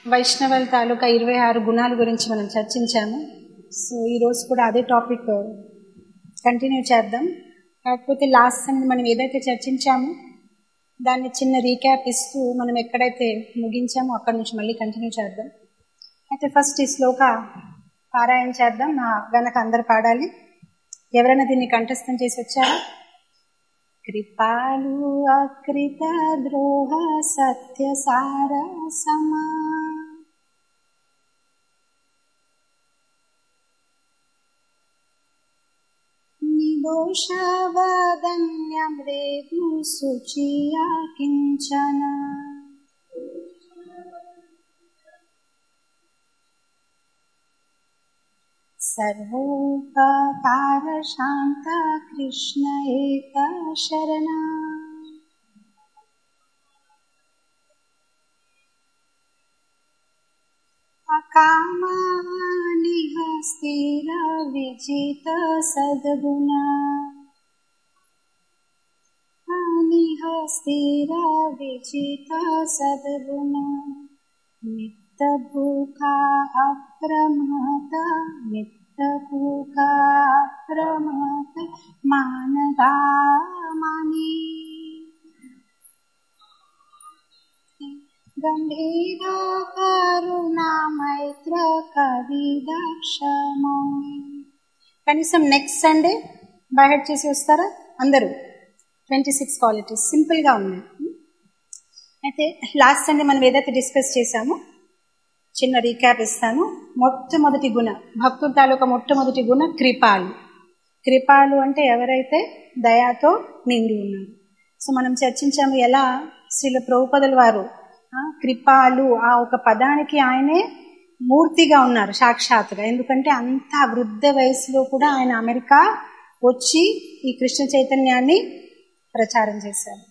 వైష్ణవుల తాలూకా ఇరవై ఆరు గుణాల గురించి మనం చర్చించాము సో ఈరోజు కూడా అదే టాపిక్ కంటిన్యూ చేద్దాం కాకపోతే లాస్ట్ టైం మనం ఏదైతే చర్చించామో దాన్ని చిన్న రీక్యాప్ ఇస్తూ మనం ఎక్కడైతే ముగించామో అక్కడ నుంచి మళ్ళీ కంటిన్యూ చేద్దాం అయితే ఫస్ట్ ఈ శ్లోక పారాయణ చేద్దాం నా వెనక అందరు పాడాలి ఎవరైనా దీన్ని కంఠస్థం చేసి వచ్చారా కృపాలు అకృత ద్రోహ సత్య సార సమా నిర్దోషవదన్యమృదు శుచియా కించన सर्वोपकार शान्त कृष्ण एक शरणा अकामानिह स्थिर विजित सद्गुणा अनिह स्थिर विजित सद्गुणा नित्यभूखा अप्रमत नित्यभूखा अप्रमत मानगा माने गंभीर करुणा मैत्र కవిదక్షమో కనీసం నెక్స్ట్ సండే బయట చేసి వస్తారా అందరూ ట్వంటీ సిక్స్ క్వాలిటీస్ సింపుల్గా ఉన్నాయి అయితే లాస్ట్ సండే మనం ఏదైతే డిస్కస్ చేశామో చిన్న రీక్యాప్ ఇస్తాను మొట్టమొదటి గుణ భక్తుల తాలూకా మొట్టమొదటి గుణ కృపాలు కృపాలు అంటే ఎవరైతే దయాతో నిండి ఉన్నారు సో మనం చర్చించాము ఎలా శ్రీల ప్రభుపదుల వారు కృపాలు ఆ ఒక పదానికి ఆయనే మూర్తిగా ఉన్నారు సాక్షాత్తుగా ఎందుకంటే అంత వృద్ధ వయసులో కూడా ఆయన అమెరికా వచ్చి ఈ కృష్ణ చైతన్యాన్ని ప్రచారం చేశారు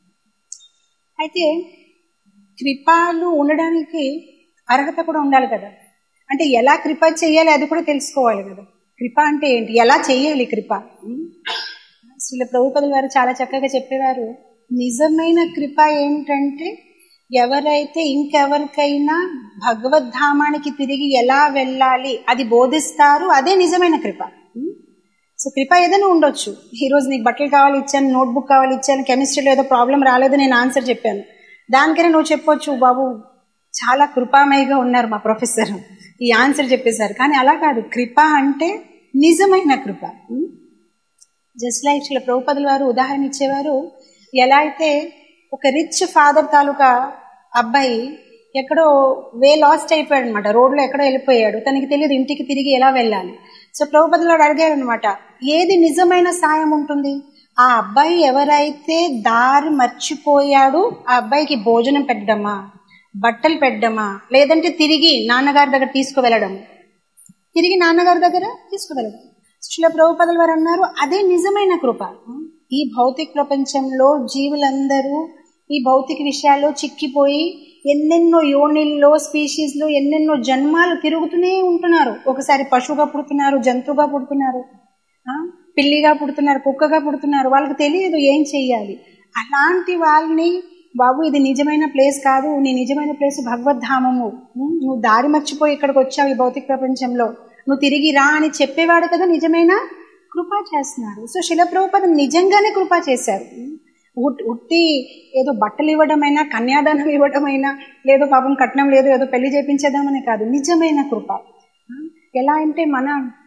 అయితే కృపాలు ఉండడానికి అర్హత కూడా ఉండాలి కదా అంటే ఎలా కృప చేయాలి అది కూడా తెలుసుకోవాలి కదా కృప అంటే ఏంటి ఎలా చేయాలి కృప శ్రీల ప్రభుపదుల వారు చాలా చక్కగా చెప్పేవారు నిజమైన కృప ఏంటంటే ఎవరైతే ఇంకెవరికైనా భగవద్ధామానికి తిరిగి ఎలా వెళ్ళాలి అది బోధిస్తారు అదే నిజమైన కృప సో కృప ఏదైనా ఉండొచ్చు ఈరోజు నీకు బట్టలు కావాలి ఇచ్చాను నోట్బుక్ కావాలి ఇచ్చాను కెమిస్ట్రీలో ఏదో ప్రాబ్లం రాలేదు నేను ఆన్సర్ చెప్పాను దానికైనా నువ్వు చెప్పొచ్చు బాబు చాలా కృపామయగా ఉన్నారు మా ప్రొఫెసర్ ఈ ఆన్సర్ చెప్పేశారు కానీ అలా కాదు కృప అంటే నిజమైన కృప జస్ట్ లైక్ ఇలా ప్రభుపదుల వారు ఉదాహరణ ఇచ్చేవారు ఎలా అయితే ఒక రిచ్ ఫాదర్ తాలూకా అబ్బాయి ఎక్కడో వే లాస్ట్ అయిపోయాడు అనమాట రోడ్లో ఎక్కడో వెళ్ళిపోయాడు తనకి తెలియదు ఇంటికి తిరిగి ఎలా వెళ్ళాలి సో ప్రభుపదులు అడిగాడు అనమాట ఏది నిజమైన సాయం ఉంటుంది ఆ అబ్బాయి ఎవరైతే దారి మర్చిపోయాడు ఆ అబ్బాయికి భోజనం పెట్టడమా బట్టలు పెట్టడమా లేదంటే తిరిగి నాన్నగారి దగ్గర తీసుకువెళ్ళడం తిరిగి నాన్నగారి దగ్గర తీసుకువెళ్ళడం శిల ప్రభుపదుల వారు అన్నారు అదే నిజమైన కృప ఈ భౌతిక ప్రపంచంలో జీవులందరూ ఈ భౌతిక విషయాల్లో చిక్కిపోయి ఎన్నెన్నో యోనిల్లో స్పీషీస్లో ఎన్నెన్నో జన్మాలు తిరుగుతూనే ఉంటున్నారు ఒకసారి పశువుగా పుడుతున్నారు జంతువుగా పుడుతున్నారు పిల్లిగా పుడుతున్నారు కుక్కగా పుడుతున్నారు వాళ్ళకి తెలియదు ఏం చెయ్యాలి అలాంటి వాళ్ళని బాబు ఇది నిజమైన ప్లేస్ కాదు నీ నిజమైన ప్లేస్ భగవద్ధామము నువ్వు దారి మర్చిపోయి ఇక్కడికి వచ్చావు ఈ భౌతిక ప్రపంచంలో నువ్వు తిరిగి రా అని చెప్పేవాడు కదా నిజమైన కృపా చేస్తున్నారు సో శిలప్రభుపదం నిజంగానే కృపా చేశారు ఉట్టి ఏదో బట్టలు ఇవ్వడమైనా కన్యాదానం ఇవ్వడమైనా లేదో పాపం కట్నం లేదు ఏదో పెళ్లి చేపించేద్దామని కాదు నిజమైన కృప ఎలా అంటే మన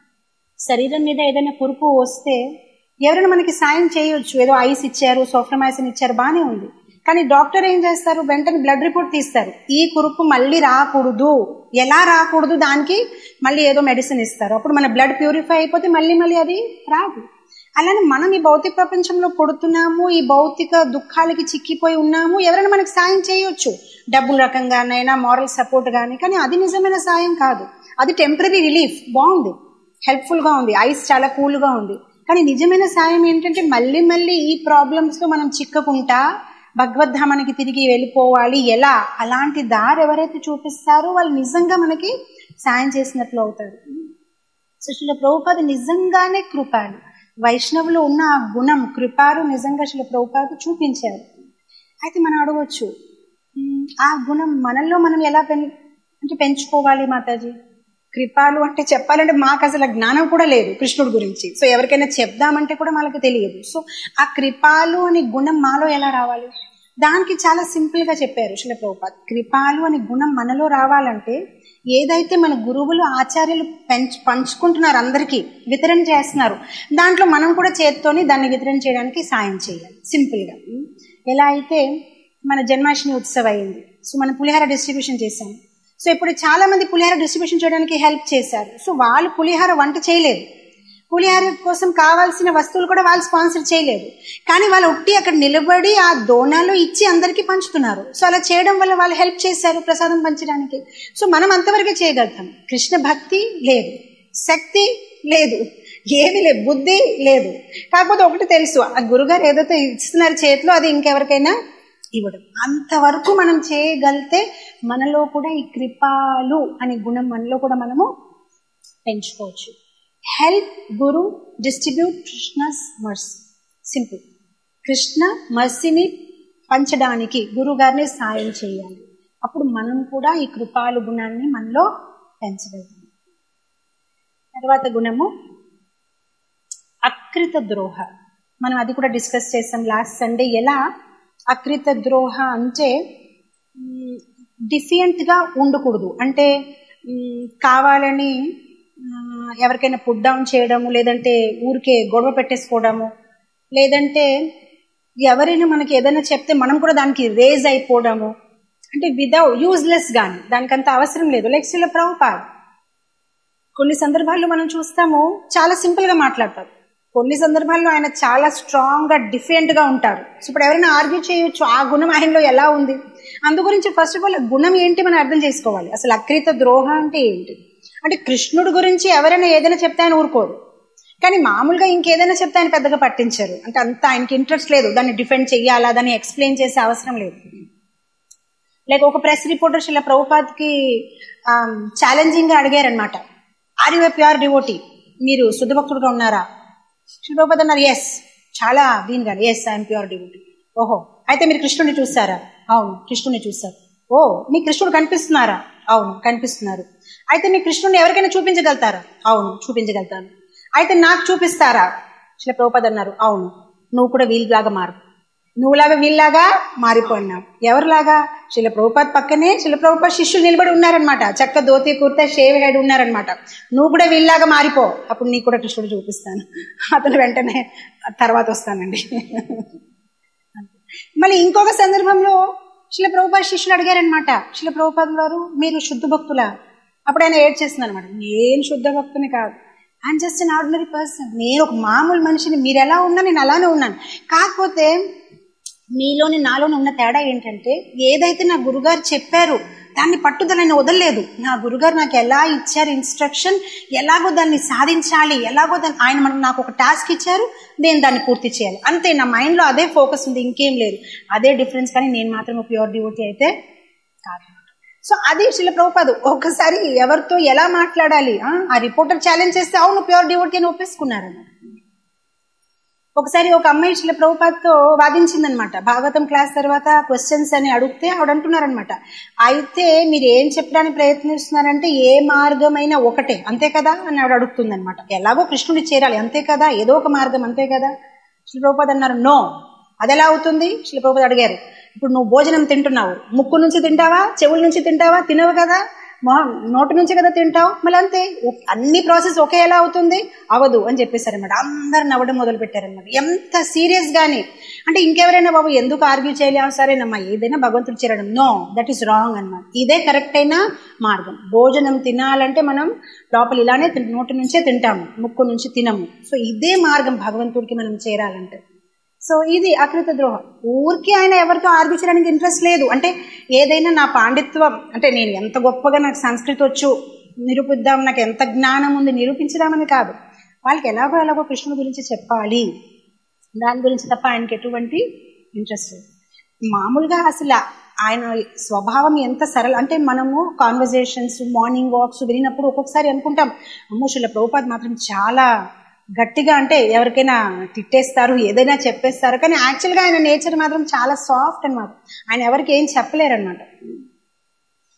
శరీరం మీద ఏదైనా కురుపు వస్తే ఎవరైనా మనకి సాయం చేయొచ్చు ఏదో ఐస్ ఇచ్చారు సోఫ్రమైసిన్ ఇచ్చారు బాగానే ఉంది కానీ డాక్టర్ ఏం చేస్తారు వెంటనే బ్లడ్ రిపోర్ట్ తీస్తారు ఈ కురుపు మళ్ళీ రాకూడదు ఎలా రాకూడదు దానికి మళ్ళీ ఏదో మెడిసిన్ ఇస్తారు అప్పుడు మన బ్లడ్ ప్యూరిఫై అయిపోతే మళ్ళీ మళ్ళీ అది రాదు అలానే మనం ఈ భౌతిక ప్రపంచంలో పుడుతున్నాము ఈ భౌతిక దుఃఖాలకి చిక్కిపోయి ఉన్నాము ఎవరైనా మనకి సాయం చేయొచ్చు డబ్బుల రకంగానైనా మారల్ సపోర్ట్ కానీ కానీ అది నిజమైన సాయం కాదు అది టెంపరీ రిలీఫ్ బాగుంది హెల్ప్ఫుల్గా ఉంది ఐస్ చాలా కూల్గా ఉంది కానీ నిజమైన సాయం ఏంటంటే మళ్ళీ మళ్ళీ ఈ ప్రాబ్లమ్స్లో మనం చిక్కకుంటా భగవద్ధామానికి తిరిగి వెళ్ళిపోవాలి ఎలా అలాంటి దారి ఎవరైతే చూపిస్తారో వాళ్ళు నిజంగా మనకి సాయం చేసినట్లు అవుతారు సో ప్రభుపాద నిజంగానే కృపాలు వైష్ణవులు ఉన్న ఆ గుణం కృపాలు నిజంగా శిల ప్రభుపాద చూపించారు అయితే మనం అడగవచ్చు ఆ గుణం మనల్లో మనం ఎలా పెన్ అంటే పెంచుకోవాలి మాతాజీ కృపాలు అంటే చెప్పాలంటే మాకు అసలు జ్ఞానం కూడా లేదు కృష్ణుడి గురించి సో ఎవరికైనా చెప్దామంటే కూడా వాళ్ళకి తెలియదు సో ఆ కృపాలు అనే గుణం మాలో ఎలా రావాలి దానికి చాలా సింపుల్ గా చెప్పారు శిల ప్రభుపాద్ కృపాలు అనే గుణం మనలో రావాలంటే ఏదైతే మన గురువులు ఆచార్యులు పెంచ్ పంచుకుంటున్నారు అందరికీ వితరణ చేస్తున్నారు దాంట్లో మనం కూడా చేత్తోని దాన్ని వితరణ చేయడానికి సాయం చేయాలి సింపుల్ గా ఎలా అయితే మన జన్మాష్టమి ఉత్సవం అయింది సో మనం పులిహార డిస్ట్రిబ్యూషన్ చేశాం సో ఇప్పుడు చాలా మంది పులిహార డిస్ట్రిబ్యూషన్ చేయడానికి హెల్ప్ చేశారు సో వాళ్ళు పులిహార వంట చేయలేదు పులిహార కోసం కావాల్సిన వస్తువులు కూడా వాళ్ళు స్పాన్సర్ చేయలేదు కానీ వాళ్ళు ఉట్టి అక్కడ నిలబడి ఆ దోణాలు ఇచ్చి అందరికీ పంచుతున్నారు సో అలా చేయడం వల్ల వాళ్ళు హెల్ప్ చేశారు ప్రసాదం పంచడానికి సో మనం అంతవరకే చేయగలుగుతాం కృష్ణ భక్తి లేదు శక్తి లేదు ఏమీ లేదు బుద్ధి లేదు కాకపోతే ఒకటి తెలుసు ఆ గురుగారు ఏదైతే ఇస్తున్నారు చేతిలో అది ఇంకెవరికైనా ఇవ్వడం అంతవరకు మనం చేయగలిగితే మనలో కూడా ఈ కృపాలు అనే గుణం మనలో కూడా మనము పెంచుకోవచ్చు హెల్ప్ గురు distribute Krishna's mercy simple Krishna మర్సీని పంచడానికి గురువు గారిని సాయం చేయాలి అప్పుడు మనం కూడా ఈ కృపాలు గుణాన్ని మనలో పెంచగలుగుతాం తర్వాత గుణము అకృత ద్రోహ మనం అది కూడా డిస్కస్ చేసాం లాస్ట్ సండే ఎలా అకృత ద్రోహ అంటే డిఫియంట్గా ఉండకూడదు అంటే కావాలని ఎవరికైనా పుట్ డౌన్ చేయడము లేదంటే ఊరికే గొడవ పెట్టేసుకోవడము లేదంటే ఎవరైనా మనకి ఏదైనా చెప్తే మనం కూడా దానికి రేజ్ అయిపోవడము అంటే విదౌట్ యూజ్లెస్ గాని దానికంత అవసరం లేదు లైక్ శిల ప్రభుపాద్ కొన్ని సందర్భాల్లో మనం చూస్తాము చాలా సింపుల్ గా మాట్లాడతారు కొన్ని సందర్భాల్లో ఆయన చాలా స్ట్రాంగ్ గా డిఫరెంట్ గా ఉంటారు సో ఇప్పుడు ఎవరైనా ఆర్గ్యూ చేయొచ్చు ఆ గుణం ఆయనలో ఎలా ఉంది అందు గురించి ఫస్ట్ ఆఫ్ ఆల్ గుణం ఏంటి మనం అర్థం చేసుకోవాలి అసలు అక్రీత ద్రోహ అంటే ఏంటి అంటే కృష్ణుడి గురించి ఎవరైనా ఏదైనా చెప్తే ఆయన ఊరుకోరు కానీ మామూలుగా ఇంకేదైనా చెప్తే ఆయన పెద్దగా పట్టించారు అంటే అంత ఆయనకి ఇంట్రెస్ట్ లేదు దాన్ని డిఫెండ్ చెయ్యాలా దాన్ని ఎక్స్ప్లెయిన్ చేసే అవసరం లేదు లైక్ ఒక ప్రెస్ రిపోర్టర్ శిల ప్రభుపాద్కి ఛాలెంజింగ్ గా అడిగారనమాట ఆర్ యు ప్యూర్ డివోటీ మీరు శుద్ధ భక్తుడుగా ఉన్నారా శిలప్రభుపాద్ అన్నారు ఎస్ చాలా దీనిగా ఎస్ ఐఎమ్ ప్యూర్ డివోటీ ఓహో అయితే మీరు కృష్ణుని చూస్తారా అవును కృష్ణుని చూస్తారు ఓ మీ కృష్ణుడు కనిపిస్తున్నారా అవును కనిపిస్తున్నారు అయితే మీ కృష్ణుని ఎవరికైనా చూపించగలుగుతారా అవును చూపించగలుగుతాను అయితే నాకు చూపిస్తారా శిల ప్రభుపాద్ అన్నారు అవును నువ్వు కూడా వీళ్ళలాగా మారు నువ్వులాగా వీళ్ళలాగా మారిపోయినావు ఎవరిలాగా శిల ప్రభుపాద్ పక్కనే శిల ప్రభుపాద్ శిష్యులు నిలబడి ఉన్నారనమాట చక్క దోతి కుర్తా షేవ్ హెడ్ ఉన్నారనమాట నువ్వు కూడా వీళ్ళలాగా మారిపో అప్పుడు నీకు కూడా కృష్ణుడు చూపిస్తాను అతను వెంటనే తర్వాత వస్తానండి మళ్ళీ ఇంకొక సందర్భంలో శిల ప్రభుపాద్ శిష్యులు అడిగారనమాట శిల ప్రభుపాద్ గారు మీరు శుద్ధ భక్తుల అప్పుడు ఆయన ఏడ్ చేస్తున్నారు అనమాట నేను శుద్ధ భక్తుని కాదు I'm just an ordinary person నేను ఒక మామూలు మనిషిని మీరు ఎలా ఉన్నా నేను అలానే ఉన్నాను కాకపోతే మీలోని నాలోని ఉన్న తేడా ఏంటంటే ఏదైతే నా గురుగారు చెప్పారు దాన్ని పట్టుదలని వదలలేదు నా గురుగారు నాకు ఎలా ఇచ్చారు ఇన్స్ట్రక్షన్ ఎలాగో దాన్ని సాధించాలి ఎలాగో దాన్ని ఆయన మనకు నాకు ఒక టాస్క్ ఇచ్చారు నేను దాన్ని పూర్తి చేయాలి అంతే నా మైండ్లో అదే ఫోకస్ ఉంది ఇంకేం లేదు అదే డిఫరెన్స్ కానీ నేను మాత్రం ప్యూర్ డ్యూటీ అయితే కాదు సో అది శిల ప్రభుపాదు ఒకసారి ఎవరితో ఎలా మాట్లాడాలి ఆ రిపోర్టర్ ఛాలెంజ్ చేస్తే అవును ప్యూర్ డివోటీ అని ఒప్పేసుకున్నారన్నమాట ఒకసారి ఒక అమ్మాయి శిల ప్రభుపాద్తో వాదించిందనమాట భాగవతం క్లాస్ తర్వాత క్వశ్చన్స్ అని అడిగితే ఆవిడ అంటున్నారనమాట అయితే మీరు ఏం చెప్పడానికి ప్రయత్నిస్తున్నారంటే ఏ మార్గమైనా ఒకటే అంతే కదా అని ఆవిడ అడుగుతుందనమాట ఎలాగో కృష్ణుడి చేరాలి అంతే కదా ఏదో ఒక మార్గం అంతే కదా శిల ప్రభుపాద్ అన్నారు నో అది ఎలా అవుతుంది శిల ప్రభుపాద్ అడిగారు ఇప్పుడు నువ్వు భోజనం తింటున్నావు ముక్కు నుంచి తింటావా చెవుల నుంచి తింటావా తినవు కదా నోటి నుంచి కదా తింటావు మళ్ళీ అంతే అన్ని ప్రాసెస్ ఒకే ఎలా అవుతుంది అవదు అని చెప్పేశారనమాట అందరు నవ్వడం మొదలు పెట్టారనమాట ఎంత సీరియస్ గాని అంటే ఇంకెవరైనా బాబు ఎందుకు ఆర్గ్యూ చేయలేము సరేనమ్మా ఏదైనా భగవంతుడు చేరడం నో దట్ ఈస్ రాంగ్ అనమాట ఇదే కరెక్ట్ అయిన మార్గం భోజనం తినాలంటే మనం లోపల ఇలానే నోటి నుంచే తింటాము ముక్కు నుంచి తినము సో ఇదే మార్గం భగవంతుడికి మనం చేరాలంటే సో ఇది అకృత ద్రోహం ఊరికి ఆయన ఎవరితో ఆర్గ్యూ చేయడానికి ఇంట్రెస్ట్ లేదు అంటే ఏదైనా నా పాండిత్వం అంటే నేను ఎంత గొప్పగా నాకు సంస్కృతి వచ్చు నిరూపిద్దాం నాకు ఎంత జ్ఞానం ఉంది నిరూపించదామని కాదు వాళ్ళకి ఎలాగో ఎలాగో కృష్ణుడి గురించి చెప్పాలి దాని గురించి తప్ప ఆయనకి ఎటువంటి ఇంట్రెస్ట్ లేదు మామూలుగా అసలు ఆయన స్వభావం ఎంత సరళ అంటే మనము కాన్వర్జేషన్స్ మార్నింగ్ వాక్స్ వినినప్పుడు ఒక్కొక్కసారి అనుకుంటాం అమ్మో శిల ప్రభుపాద్ మాత్రం చాలా గట్టిగా అంటే ఎవరికైనా తిట్టేస్తారు ఏదైనా చెప్పేస్తారు కానీ యాక్చువల్గా ఆయన నేచర్ మాత్రం చాలా సాఫ్ట్ అనమాట ఆయన ఎవరికి ఏం చెప్పలేరు అనమాట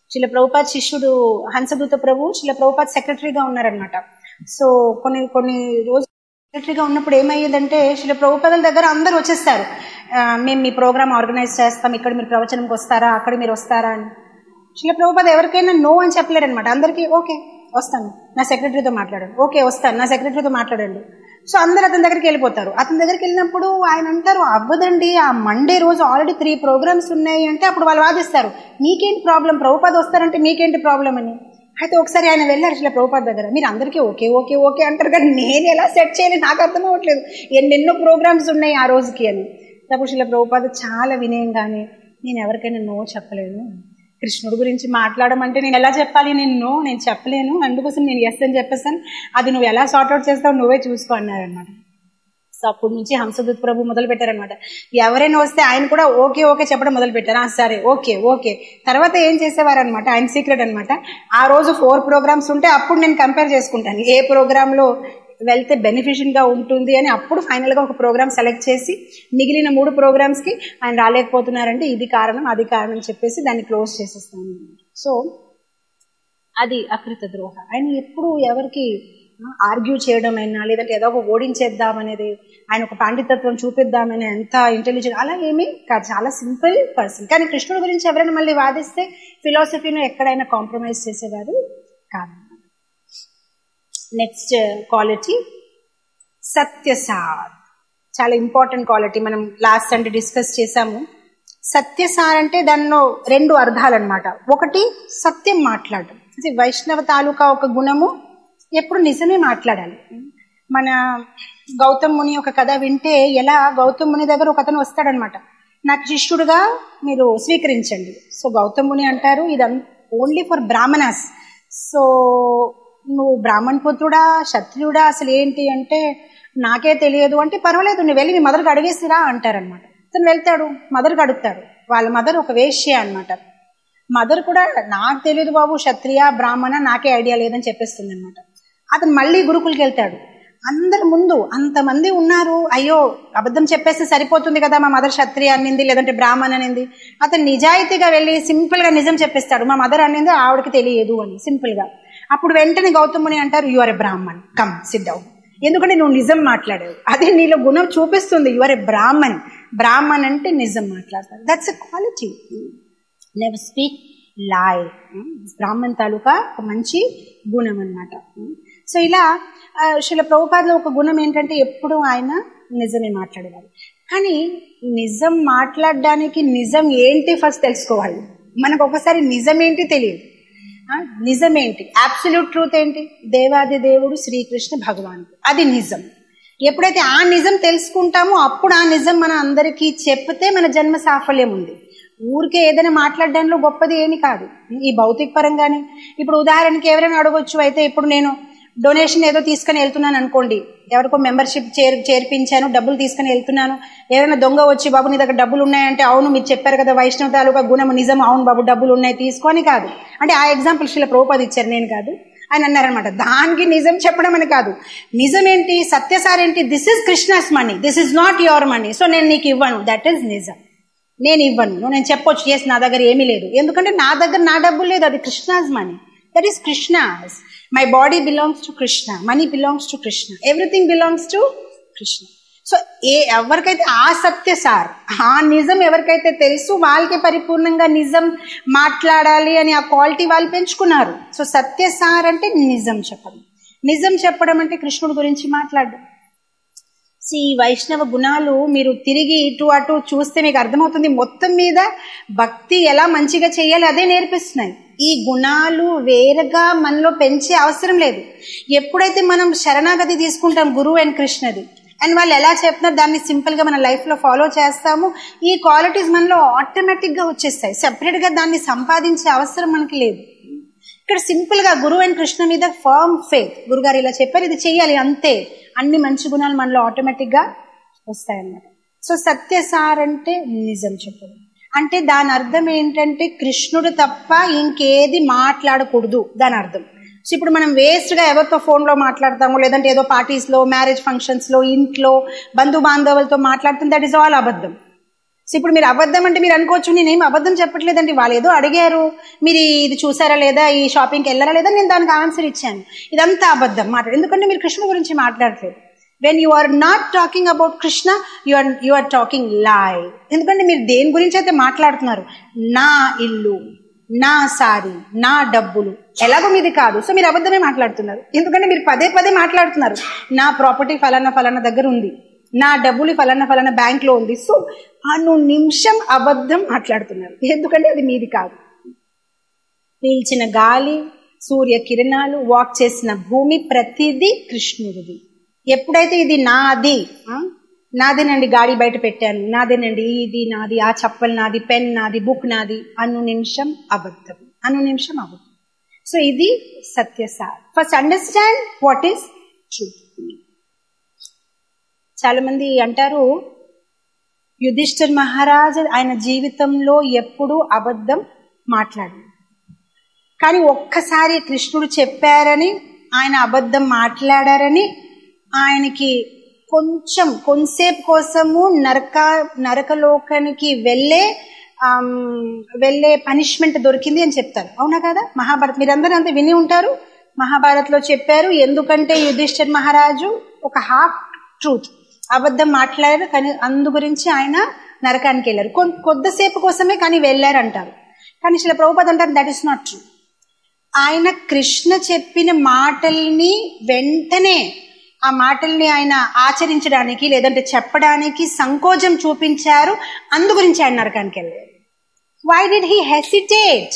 శిల ప్రభుపాద్ శిష్యుడు హంసదూత ప్రభు శిల ప్రభుపాద్ సెక్రటరీగా ఉన్నారనమాట సో కొన్ని కొన్ని రోజు సెక్రటరీగా ఉన్నప్పుడు ఏమయ్యేదంటే శిల ప్రభుపాదుల దగ్గర అందరూ వచ్చేస్తారు ఆ, మేము మీ ప్రోగ్రామ్ ఆర్గనైజ్ చేస్తాం ఇక్కడ మీరు ప్రవచనంకి వస్తారా అక్కడ మీరు వస్తారా అని శిల ప్రభుపాద ఎవరికైనా నో అని చెప్పలేడు అనమాట అందరికీ ఓకే వస్తాను నా సెక్రటరీతో మాట్లాడండి ఓకే వస్తాను నా సెక్రటరీతో మాట్లాడండి సో అందరు అతని దగ్గరికి వెళ్ళిపోతారు అతని దగ్గరికి వెళ్ళినప్పుడు ఆయన అంటారు అవ్వదండి ఆ మండే రోజు ఆల్రెడీ త్రీ ప్రోగ్రామ్స్ ఉన్నాయి అంటే అప్పుడు వాళ్ళు వాదిస్తారు మీకేంటి ప్రాబ్లం ప్రభుపాద వస్తారంటే మీకేంటి ప్రాబ్లం అని అయితే ఒకసారి ఆయన వెళ్ళారు అసలు ప్రభుపాద దగ్గర మీరు అందరికీ ఓకే ఓకే ఓకే అంటారు కానీ నేను ఎలా సెట్ చేయాలి నాకు అర్థం అవ్వట్లేదు ఎన్నెన్నో ప్రోగ్రామ్స్ ఉన్నాయి ఆ రోజుకి అని అప్పుడు శిల ప్రభుపాద చాలా వినయంగానే నేను ఎవరికైనా నో చెప్పలేను కృష్ణుడి గురించి మాట్లాడమంటే నేను ఎలా చెప్పాలి నేను నో నేను చెప్పలేను అందుకోసం నేను ఎస్ అని చెప్పేసాను అది నువ్వు ఎలా సార్ట్అవుట్ చేస్తావు నువ్వే చూసుకో అన్నారనమాట సో అప్పటి నుంచి హంసదూత్ ప్రభు మొదలు పెట్టారనమాట ఎవరైనా వస్తే ఆయన కూడా ఓకే ఓకే చెప్పడం మొదలు పెట్టారు "ఆ, సరే ఓకే ఓకే తర్వాత ఏం చేసేవారు అనమాట ఆయన సీక్రెట్ అనమాట ఆ రోజు ఫోర్ ప్రోగ్రామ్స్ ఉంటే అప్పుడు నేను కంపేర్ చేసుకుంటాను ఏ ప్రోగ్రాంలో వెళ్తే బెనిఫిషియల్ గా ఉంటుంది అని అప్పుడు ఫైనల్ గా ఒక ప్రోగ్రామ్ సెలెక్ట్ చేసి మిగిలిన మూడు ప్రోగ్రామ్స్ కి ఆయన రాలేకపోతున్నారంటే ఇది కారణం అది కారణం చెప్పేసి దాన్ని క్లోజ్ చేసేస్తాను సో అది అకృత ద్రోహ ఆయన ఎప్పుడు ఎవరికి ఆర్గ్యూ చేయడమైనా లేదంటే ఏదో ఒక ఓడించేద్దామనేది ఆయన ఒక పాండితత్వం చూపిద్దామని ఎంత ఇంటెలిజెంట్ అలా ఏమీ కాదు చాలా సింపుల్ పర్సన్ కానీ కృష్ణుడి గురించి ఎవరైనా మళ్ళీ వాదిస్తే ఫిలాసఫీని ఎక్కడైనా కాంప్రమైజ్ చేసేవారు కాదు నెక్స్ట్ క్వాలిటీ సత్యసార్ చాలా ఇంపార్టెంట్ క్వాలిటీ మనం లాస్ట్ అంటే డిస్కస్ చేసాము సత్యసార్ అంటే దానిలో రెండు అర్థాలు అనమాట ఒకటి సత్యం మాట్లాడడం ఇది వైష్ణవ తాలూకా ఒక గుణము ఎప్పుడు నిజమే మాట్లాడాలి మన గౌతమ్ ముని ఒక కథ వింటే ఎలా గౌతమ్ ముని దగ్గర ఒక అతను వస్తాడనమాట నాకు శిష్యుడుగా మీరు స్వీకరించండి సో గౌతమ్ ముని అంటారు ఇది ఓన్లీ ఫర్ బ్రాహ్మణాస్ సో నువ్వు బ్రాహ్మణ పుత్రుడా క్షత్రియుడా అసలు ఏంటి అంటే నాకే తెలియదు అంటే పర్వాలేదు నువ్వు వెళ్ళి మీ మదర్కి అడిగేసిరా అంటారనమాట తను వెళ్తాడు మదర్కి అడుగుతాడు వాళ్ళ మదర్ ఒక వేష్య అనమాట మదర్ కూడా నాకు తెలియదు బాబు క్షత్రియ బ్రాహ్మణ నాకే ఐడియా లేదని చెప్పేస్తుంది అనమాట అతను మళ్ళీ గురుకులకి వెళ్తాడు అందరి ముందు అంతమంది ఉన్నారు అయ్యో అబద్ధం చెప్పేస్తే సరిపోతుంది కదా మా మదర్ క్షత్రియ అనింది లేదంటే బ్రాహ్మణ్ అనింది అతను నిజాయితీగా వెళ్ళి సింపుల్ గా నిజం చెప్పేస్తాడు మా మదర్ అనింది ఆవిడకి తెలియదు అని సింపుల్ గా అప్పుడు వెంటనే గౌతముని అంటారు you are a Brahmin come sit down ఎందుకంటే నువ్వు నిజం మాట్లాడావు అదే నీలో గుణం చూపిస్తుంది you are a Brahmin Brahmin అంటే నిజం మాట్లాడతారు that's a quality never speak lie Brahmin తాలూకా ఒక మంచి గుణం అనమాట సో ఇలా ఆ, శిల ప్రభుపాదలో ఒక గుణం ఏంటంటే ఎప్పుడు ఆయన నిజమే మాట్లాడేవారు కానీ నిజం మాట్లాడడానికి నిజం ఏంటి ఫస్ట్ తెలుసుకోవాలి మనకు ఒకసారి నిజం ఏంటి తెలియదు ఆ, నిజమేంటి అబ్సల్యూట్ ట్రూత్ ఏంటి దేవాది దేవుడు శ్రీకృష్ణ భగవానుడు అది నిజం ఎప్పుడైతే ఆ నిజం తెలుసుకుంటామో అప్పుడు ఆ నిజం మన అందరికీ చెప్తే మన జన్మ సాఫల్యం ఉంది ఊరికే ఏదైనా మాట్లాడడంలో గొప్పది ఏమి కాదు ఈ భౌతిక పరంగానే ఇప్పుడు ఉదాహరణకి ఎవరైనా అడగొచ్చు అయితే ఇప్పుడు నేను డొనేషన్ ఏదో తీసుకుని వెళ్తున్నాను అనుకోండి ఎవరికో మెంబర్షిప్ చేర్ చేర్పించాను డబ్బులు తీసుకుని వెళ్తున్నాను ఎవరైనా దొంగ వచ్చి బాబు నీ దగ్గర డబ్బులు ఉన్నాయంటే అవును మీరు చెప్పారు కదా వైష్ణవ తాలూకా గుణం నిజం అవును బాబు డబ్బులు ఉన్నాయి తీసుకొని కాదు అంటే ఆ ఎగ్జాంపుల్ శిల ప్రభుపాద ఇచ్చారు నేను కాదు ఆయన అన్నారనమాట దానికి నిజం చెప్పడం అని కాదు నిజం ఏంటి సత్యసార్ ఏంటి this is Krishna's money this is not your money so నేను నీకు ఇవ్వను దట్ ఈస్ నిజం నేను ఇవ్వను నువ్వు నేను చెప్పొచ్చు ఎస్ నా దగ్గర ఏమీ లేదు ఎందుకంటే నా దగ్గర నా డబ్బులు లేదు అది Krishna's money that is Krishna's my body belongs to Krishna money belongs to Krishna everything belongs to Krishna so ఏ ఎవరికైతే ఆ సత్య సార్ ఆ నిజం ఎవరికైతే తెలుసు వాళ్ళకి పరిపూర్ణంగా నిజం మాట్లాడాలి అని ఆ క్వాలిటీ వాళ్ళు పెంచుకున్నారు సో సత్య సార్ అంటే నిజం చెప్పడం నిజం చెప్పడం అంటే కృష్ణుడి గురించి మాట్లాడడం సో ఈ వైష్ణవ గుణాలు మీరు తిరిగి ఇటు అటు చూస్తే మీకు అర్థమవుతుంది మొత్తం మీద భక్తి ఎలా మంచిగా చేయాలి అదే నేర్పిస్తున్నాయి ఈ గుణాలు వేరుగా మనలో పెంచే అవసరం లేదు ఎప్పుడైతే మనం శరణాగతి తీసుకుంటాం గురువు అండ్ కృష్ణది అండ్ వాళ్ళు ఎలా చెప్తున్నారు దాన్ని సింపుల్ గా మన లైఫ్ లో ఫాలో చేస్తాము ఈ క్వాలిటీస్ మనలో ఆటోమేటిక్ గా వచ్చేస్తాయి సెపరేట్ గా దాన్ని సంపాదించే అవసరం మనకి లేదు ఇక్కడ సింపుల్ గా గురువు అండ్ కృష్ణ మీద ఫర్మ్ ఫేత్ గురుగారు ఇలా చెప్పారు ఇది చెయ్యాలి అంతే అన్ని మంచి గుణాలు మనలో ఆటోమేటిక్ గా వస్తాయన్నమాట సో సత్యసార్ అంటే నిజం చెప్పడం అంటే దాని అర్థం ఏంటంటే కృష్ణుడు తప్ప ఇంకేది మాట్లాడకూడదు దాని అర్థం సో ఇప్పుడు మనం వేస్ట్ గా ఎవరితో ఫోన్ లో మాట్లాడతాము లేదంటే ఏదో పార్టీస్ లో మ్యారేజ్ ఫంక్షన్స్ లో ఇంట్లో బంధు బాంధవులతో మాట్లాడుతాం దట్ ఈస్ ఆల్ అబద్ధం సో ఇప్పుడు మీరు అబద్ధం అంటే మీరు అనుకోవచ్చు నేనేం అబద్ధం చెప్పట్లేదండి వాళ్ళు ఏదో అడిగారు మీరు ఇది చూసారా లేదా ఈ షాపింగ్కి వెళ్ళారా లేదా నేను దానికి ఆన్సర్ ఇచ్చాను ఇదంతా అబద్ధం మాట ఎందుకంటే మీరు కృష్ణ గురించి మాట్లాడలేదు when you are not talking about Krishna you are you are talking lie ఎందుకంటే మీరు దేని గురించి అయితే మాట్లాడుతున్నారు నా ఇల్లు నా సారీ నా డబ్బులు ఎలాగో మీది కాదు సో మీరు అబద్ధమే మాట్లాడుతున్నారు ఎందుకంటే మీరు పదే పదే మాట్లాడుతున్నారు నా ప్రాపర్టీ ఫలానా ఫలానా దగ్గర ఉంది నా డబ్బులు ఫలానా ఫలానా బ్యాంక్ లో ఉంది సో అను నిమిషం అబద్ధం మాట్లాడుతున్నారు ఎందుకంటే అది మీది కాదు పీల్చిన గాలి సూర్య కిరణాలు వాక్ చేసిన భూమి ప్రతిదీ కృష్ణుడిది ఎప్పుడైతే ఇది నాది ఆ, నాదేనండి గాడి బయట పెట్టాను నాదేనండి ఇది నాది ఆ చప్పల్ నాది పెన్ నాది బుక్ నాది అను నిమిషం అబద్ధం అను నిమిషం అబద్ధం సో ఇది సత్యసార్ first understand what is truth చాలా మంది అంటారు యుధిష్ఠిర్ మహారాజ్ ఆయన జీవితంలో ఎప్పుడూ అబద్ధం మాట్లాడారు కానీ ఒక్కసారి కృష్ణుడు చెప్పారని ఆయన అబద్ధం మాట్లాడారని ఆయనకి కొంచెం కొంతసేపు కోసము నరక నరకలోకానికి వెళ్ళే ఆమ్, వెళ్ళే పనిష్మెంట్ దొరికింది అని చెప్తారు అవునా కదా మహాభారత్ మీరందరూ అంతా విని ఉంటారు మహాభారత్ లో చెప్పారు ఎందుకంటే యుధిష్ఠిర్ మహారాజు ఒక హాఫ్ ట్రూత్ అబద్ధం మాట్లాడారు కానీ అందు గురించి ఆయన నరకానికి వెళ్ళారు కొన్- కొద్దిసేపు కోసమే కానీ వెళ్ళారు అంటారు కానీ శిల ప్రభుపద్ అంటారు దట్ ఈస్ నాట్ ట్రూ ఆయన కృష్ణ చెప్పిన మాటల్ని వెంటనే ఆ మాటల్ని ఆయన ఆచరించడానికి లేదంటే చెప్పడానికి సంకోచం చూపించారు అందు గురించి ఆయన నరకానికి వెళ్ళారు వై డిడ్ హీ హెసిటేట్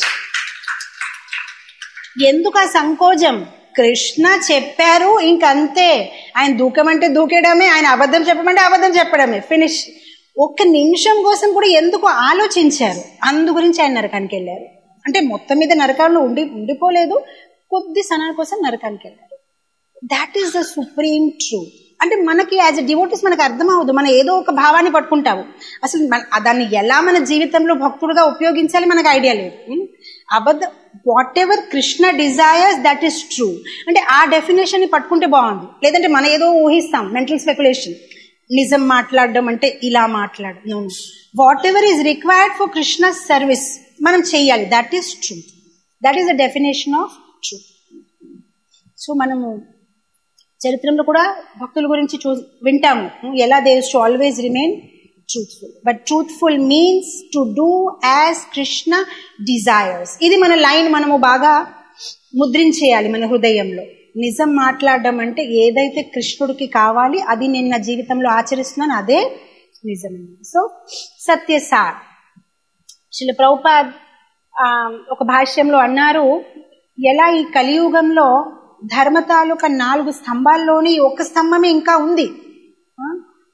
ఎందుకు ఆ సంకోచం కృష్ణ చెప్పారు ఇంకంతే ఆయన దూకమంటే దూకేయడమే ఆయన అబద్ధం చెప్పమంటే అబద్ధం చెప్పడమే ఫినిష్ ఒక్క నిమిషం కోసం కూడా ఎందుకు ఆలోచించారు అందు గురించి ఆయన నరకానికి వెళ్ళారు అంటే మొత్తం మీద నరకాల్లో ఉండి ఉండిపోలేదు కొద్ది సనాల కోసం నరకానికి వెళ్ళారు that is the supreme truth అంటే మనకి యాజ్ ఎ డివోటీస్ మనకు అర్థం అవ్వదు మనం ఏదో ఒక భావాన్ని పట్టుకుంటాము అసలు మన దాన్ని ఎలా మన జీవితంలో భక్తుడుగా ఉపయోగించాలి మనకు ఐడియా లేదు ఉం? అబద్ధ whatever Krishna desires that is true అంటే ఆ డెఫినేషన్ ని పట్టుకుంటే బాగుంది లేదంటే మనం ఏదో ఊహిస్తాం మెంటల్ స్పెక్యులేషన్ నిజం మాట్లాడడం అంటే ఇలా మాట్లాడడం whatever is required for Krishna service మనం చెయ్యాలి that is truth that is the definition of truth so మనము చరిత్రలో కూడా భక్తుల గురించి చూ వింటాము ఎలా they to always remain truthful but truthful means to do as Krishna desires ఇది మన లైన్ మనము బాగా ముద్రించేయాలి మన హృదయంలో నిజం మాట్లాడడం అంటే ఏదైతే కృష్ణుడికి కావాలి అది నేను నా జీవితంలో ఆచరిస్తున్నాను అదే నిజం సో సత్యసార్ శిల ప్రభుపాద్ ఆ, ఒక భాష్యంలో అన్నారు ఎలా ఈ కలియుగంలో ధర్మ తాలూకా నాలుగు స్తంభాల్లోని ఈ ఒక్క స్తంభమే ఇంకా ఉంది ఆ?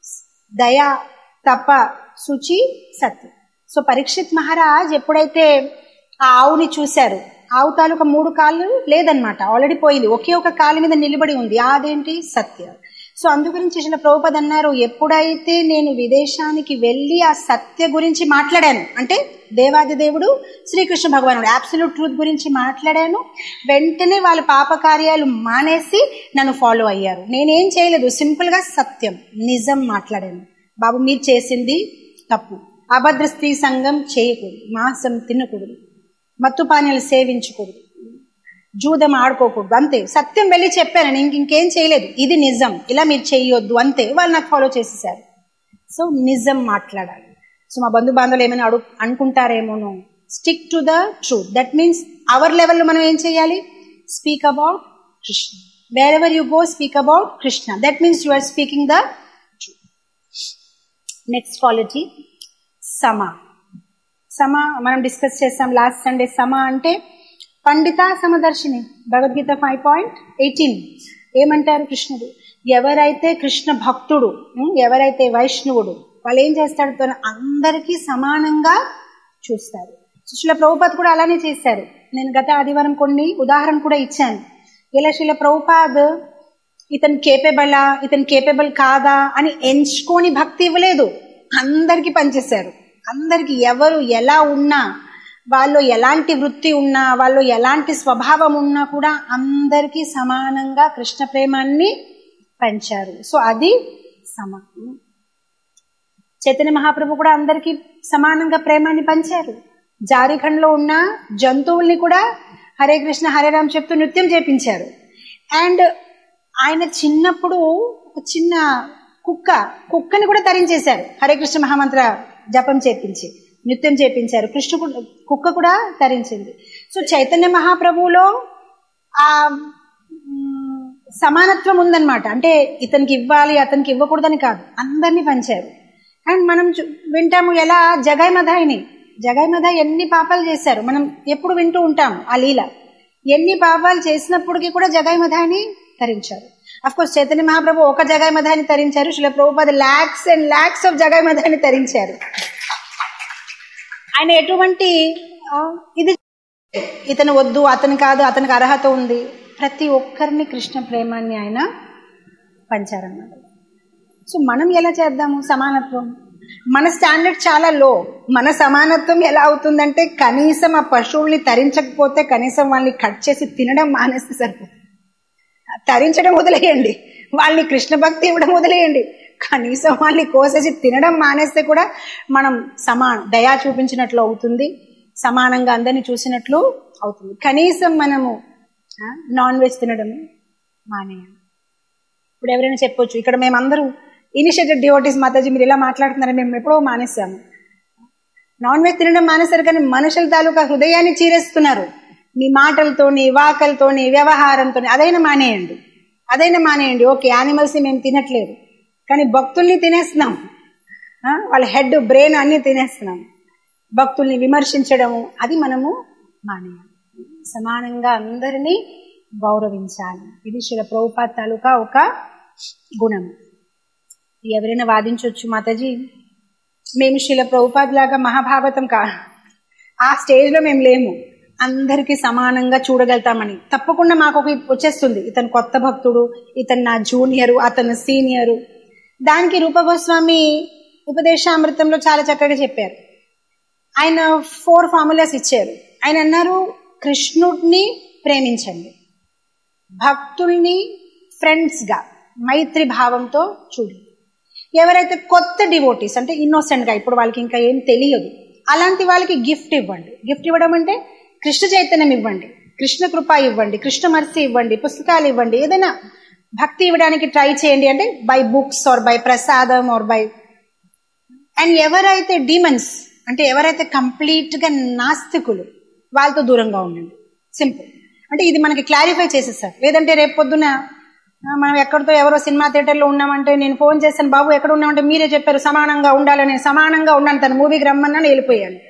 దయ తప శుచి సత్యం సో పరీక్షిత్ మహారాజ్ ఎప్పుడైతే ఆ ఆవుని చూశారు ఆవు తాలూకా మూడు కాళ్ళు లేదనమాట ఆల్రెడీ పోయింది ఒకే ఒక కాలు మీద నిలబడి ఉంది అదేంటి సత్యం సో అందు గురించి చిన్న ప్రభుపద్ అన్నారు ఎప్పుడైతే నేను విదేశానికి వెళ్ళి ఆ సత్య గురించి మాట్లాడాను అంటే దేవాది దేవుడు శ్రీకృష్ణ భగవానుడు అబ్సల్యూట్ ట్రూత్ గురించి మాట్లాడాను వెంటనే వాళ్ళ పాప కార్యాలు మానేసి నన్ను ఫాలో అయ్యారు నేనేం చేయలేదు సింపుల్ గా సత్యం నిజం మాట్లాడాను బాబు మీరు చేసింది తప్పు అభద్ర స్త్రీ సంఘం చేయకూడదు మాంసం తినకూడదు మత్తు పానీయాలు సేవించకూడదు జూదం ఆడుకోకూడదు అంతే సత్యం వెళ్ళి చెప్పాను నేను ఇంకేం చేయలేదు ఇది నిజం ఇలా మీరు చేయొద్దు అంతే వాళ్ళు నాకు ఫాలో చేసేసారు సో నిజం మాట్లాడాలి సో మా బంధు బాంధవులు ఏమైనా అడుగు అనుకుంటారేమోనో stick to the truth that means our లెవెల్లో మనం ఏం చేయాలి speak about Krishna wherever you go speak about Krishna that means you are speaking the truth next quality సమ సమ మనం డిస్కస్ చేస్తాం లాస్ట్ సండే సమ అంటే పండిత సమదర్శిని భగవద్గీత ఫైవ్ పాయింట్ ఎయిటీన్ ఏమంటారు కృష్ణుడు ఎవరైతే కృష్ణ భక్తుడు ఉం, ఎవరైతే వైష్ణవుడు వాళ్ళు ఏం చేస్తాడు తన అందరికీ సమానంగా చూస్తారు శిల ప్రభుపాద్ కూడా అలానే చేశారు నేను గత ఆదివారం కొన్ని ఉదాహరణ కూడా ఇచ్చాను ఇలా శిల ప్రభుపాద్ ఇతను కేపబులా ఇతను కేపబుల్ కాదా అని ఎంచుకొని భక్తి ఇవ్వలేదు అందరికీ పనిచేశారు అందరికి ఎవరు ఎలా ఉన్నా వాళ్ళు ఎలాంటి వృత్తి ఉన్నా వాళ్ళు ఎలాంటి స్వభావం ఉన్నా కూడా అందరికీ సమానంగా కృష్ణ ప్రేమాన్ని పంచారు సో అది సమ చైతన్య మహాప్రభు కూడా అందరికీ సమానంగా ప్రేమాన్ని పంచారు జారిఖండ్లో ఉన్న జంతువుల్ని కూడా హరే కృష్ణ హరే రామ్ చెప్తూ నృత్యం చేపించారు అండ్ ఆయన చిన్నప్పుడు ఒక చిన్న కుక్క కుక్కని కూడా తరించేశారు హరే కృష్ణ మహామంత్ర జపం చేపించి నృత్యం చేపించారు కృష్ణ కూడా- కుక్క కూడా తరించింది సో చైతన్య మహాప్రభువులో ఆ మ్, సమానత్వం ఉందన్నమాట అంటే ఇతనికి ఇవ్వాలి అతనికి ఇవ్వకూడదని కాదు అందరినీ పంచారు అండ్ మనం చూ- వింటాము ఎలా జగాయ్ మధాయిని జగాయ్ మధాయి ఎన్ని పాపాలు చేశారు మనం ఎప్పుడు వింటూ ఉంటాం ఆ లీల ఎన్ని పాపాలు చేసినప్పటికీ కూడా జగాయ్ మధాయిని తరించారు అఫ్ కోర్స్ చైతన్య మహాప్రభు ఒక జగాయ్ మధాయిని తరించారు శిల ప్రభుపాద లాక్స్ అండ్ లాక్స్ ఆఫ్ జగాయ్ మధాయిని తరించారు ఆయన ఎటువంటి ఆ, ఇది ఇతను వద్దు అతను కాదు అతనికి అర్హత ఉంది ప్రతి ఒక్కరిని కృష్ణ ప్రేమాన్ని ఆయన పంచారన్నమాట సో మనం ఎలా చేద్దాము సమానత్వం మన స్టాండర్డ్ చాలా లో మన సమానత్వం ఎలా అవుతుందంటే కనీసం ఆ పశువుల్ని తరించకపోతే కనీసం వాళ్ళని కట్ చేసి తినడం మానేస్తే సరిపోతుంది తరించడం వదిలేయండి వాళ్ళని కృష్ణ భక్తి ఇవ్వడం వదిలేయండి కనీసం వాళ్ళని కోసేసి తినడం మానేస్తే కూడా మనం సమానం దయా చూపించినట్లు అవుతుంది సమానంగా అందరిని చూసినట్లు అవుతుంది కనీసం మనము నాన్ వెజ్ తినడం మానేయాలి ఇప్పుడు ఎవరైనా చెప్పొచ్చు ఇక్కడ మేమందరూ ఇనిషియేటెడ్ డివోటీస్ మాతాజీ మీరు ఇలా మాట్లాడుతున్నారు మేము ఎప్పుడో మానేసాము నాన్ వెజ్ తినడం మానేశారు కానీ మనుషుల తాలూకా హృదయాన్ని చీరేస్తున్నారు మీ మాటలతో నీ వాకలతో నీ వ్యవహారంతో అదైనా మానేయండి అదైనా మానేయండి ఓకే యానిమల్స్ ని మేము తినట్లేదు కానీ భక్తుల్ని తినేస్తున్నాం ఆ, వాళ్ళ హెడ్ బ్రెయిన్ అన్ని తినేస్తున్నాం భక్తుల్ని విమర్శించడము అది మనము మానేయాలి సమానంగా అందరినీ గౌరవించాలి ఇది శిల ప్రభుపాద్ తాలూకా ఒక గుణము ఎవరైనా వాదించవచ్చు మాతాజీ మేము శిల ప్రభుపాద్ లాగా మహాభాగవతం కా ఆ స్టేజ్ లో మేము లేము అందరికీ సమానంగా చూడగలుగుతామని తప్పకుండా మాకు ఒక వచ్చేస్తుంది ఇతను కొత్త భక్తుడు ఇతను నా జూనియరు అతను సీనియరు దానికి రూపగోస్వామి ఉపదేశామృతంలో చాలా చక్కగా చెప్పారు ఆయన ఫోర్ ఫార్ములాస్ ఇచ్చారు ఆయన అన్నారు కృష్ణుడిని ప్రేమించండి భక్తుల్ని ఫ్రెండ్స్ గా మైత్రి భావంతో చూడు ఎవరైతే కొత్త డివోటీస్ అంటే ఇన్నోసెంట్ గా ఇప్పుడు వాళ్ళకి ఇంకా ఏం తెలియదు అలాంటి వాళ్ళకి గిఫ్ట్ ఇవ్వండి గిఫ్ట్ ఇవ్వడం అంటే కృష్ణ చైతన్యం ఇవ్వండి కృష్ణ కృప ఇవ్వండి కృష్ణ మర్సి ఇవ్వండి పుస్తకాలు ఇవ్వండి ఏదైనా భక్తి ఇవ్వడానికి ట్రై చేయండి అంటే by books or by prasadam or by and ఎవరైతే డీమన్స్ అంటే ఎవరైతే కంప్లీట్ గా నాస్తికులు వాళ్ళతో దూరంగా ఉండండి సింపుల్ అంటే ఇది మనకి క్లారిఫై చేసేసారు లేదంటే రేపు పొద్దున ఆ, మనం ఎక్కడితో ఎవరో సినిమా థియేటర్లో ఉన్నామంటే నేను ఫోన్ చేశాను బాబు ఎక్కడ ఉన్నామంటే మీరే చెప్పారు సమానంగా ఉండాలని నేను సమానంగా ఉన్నాను తన మూవీకి రమ్మన్నాను వెళ్ళిపోయాను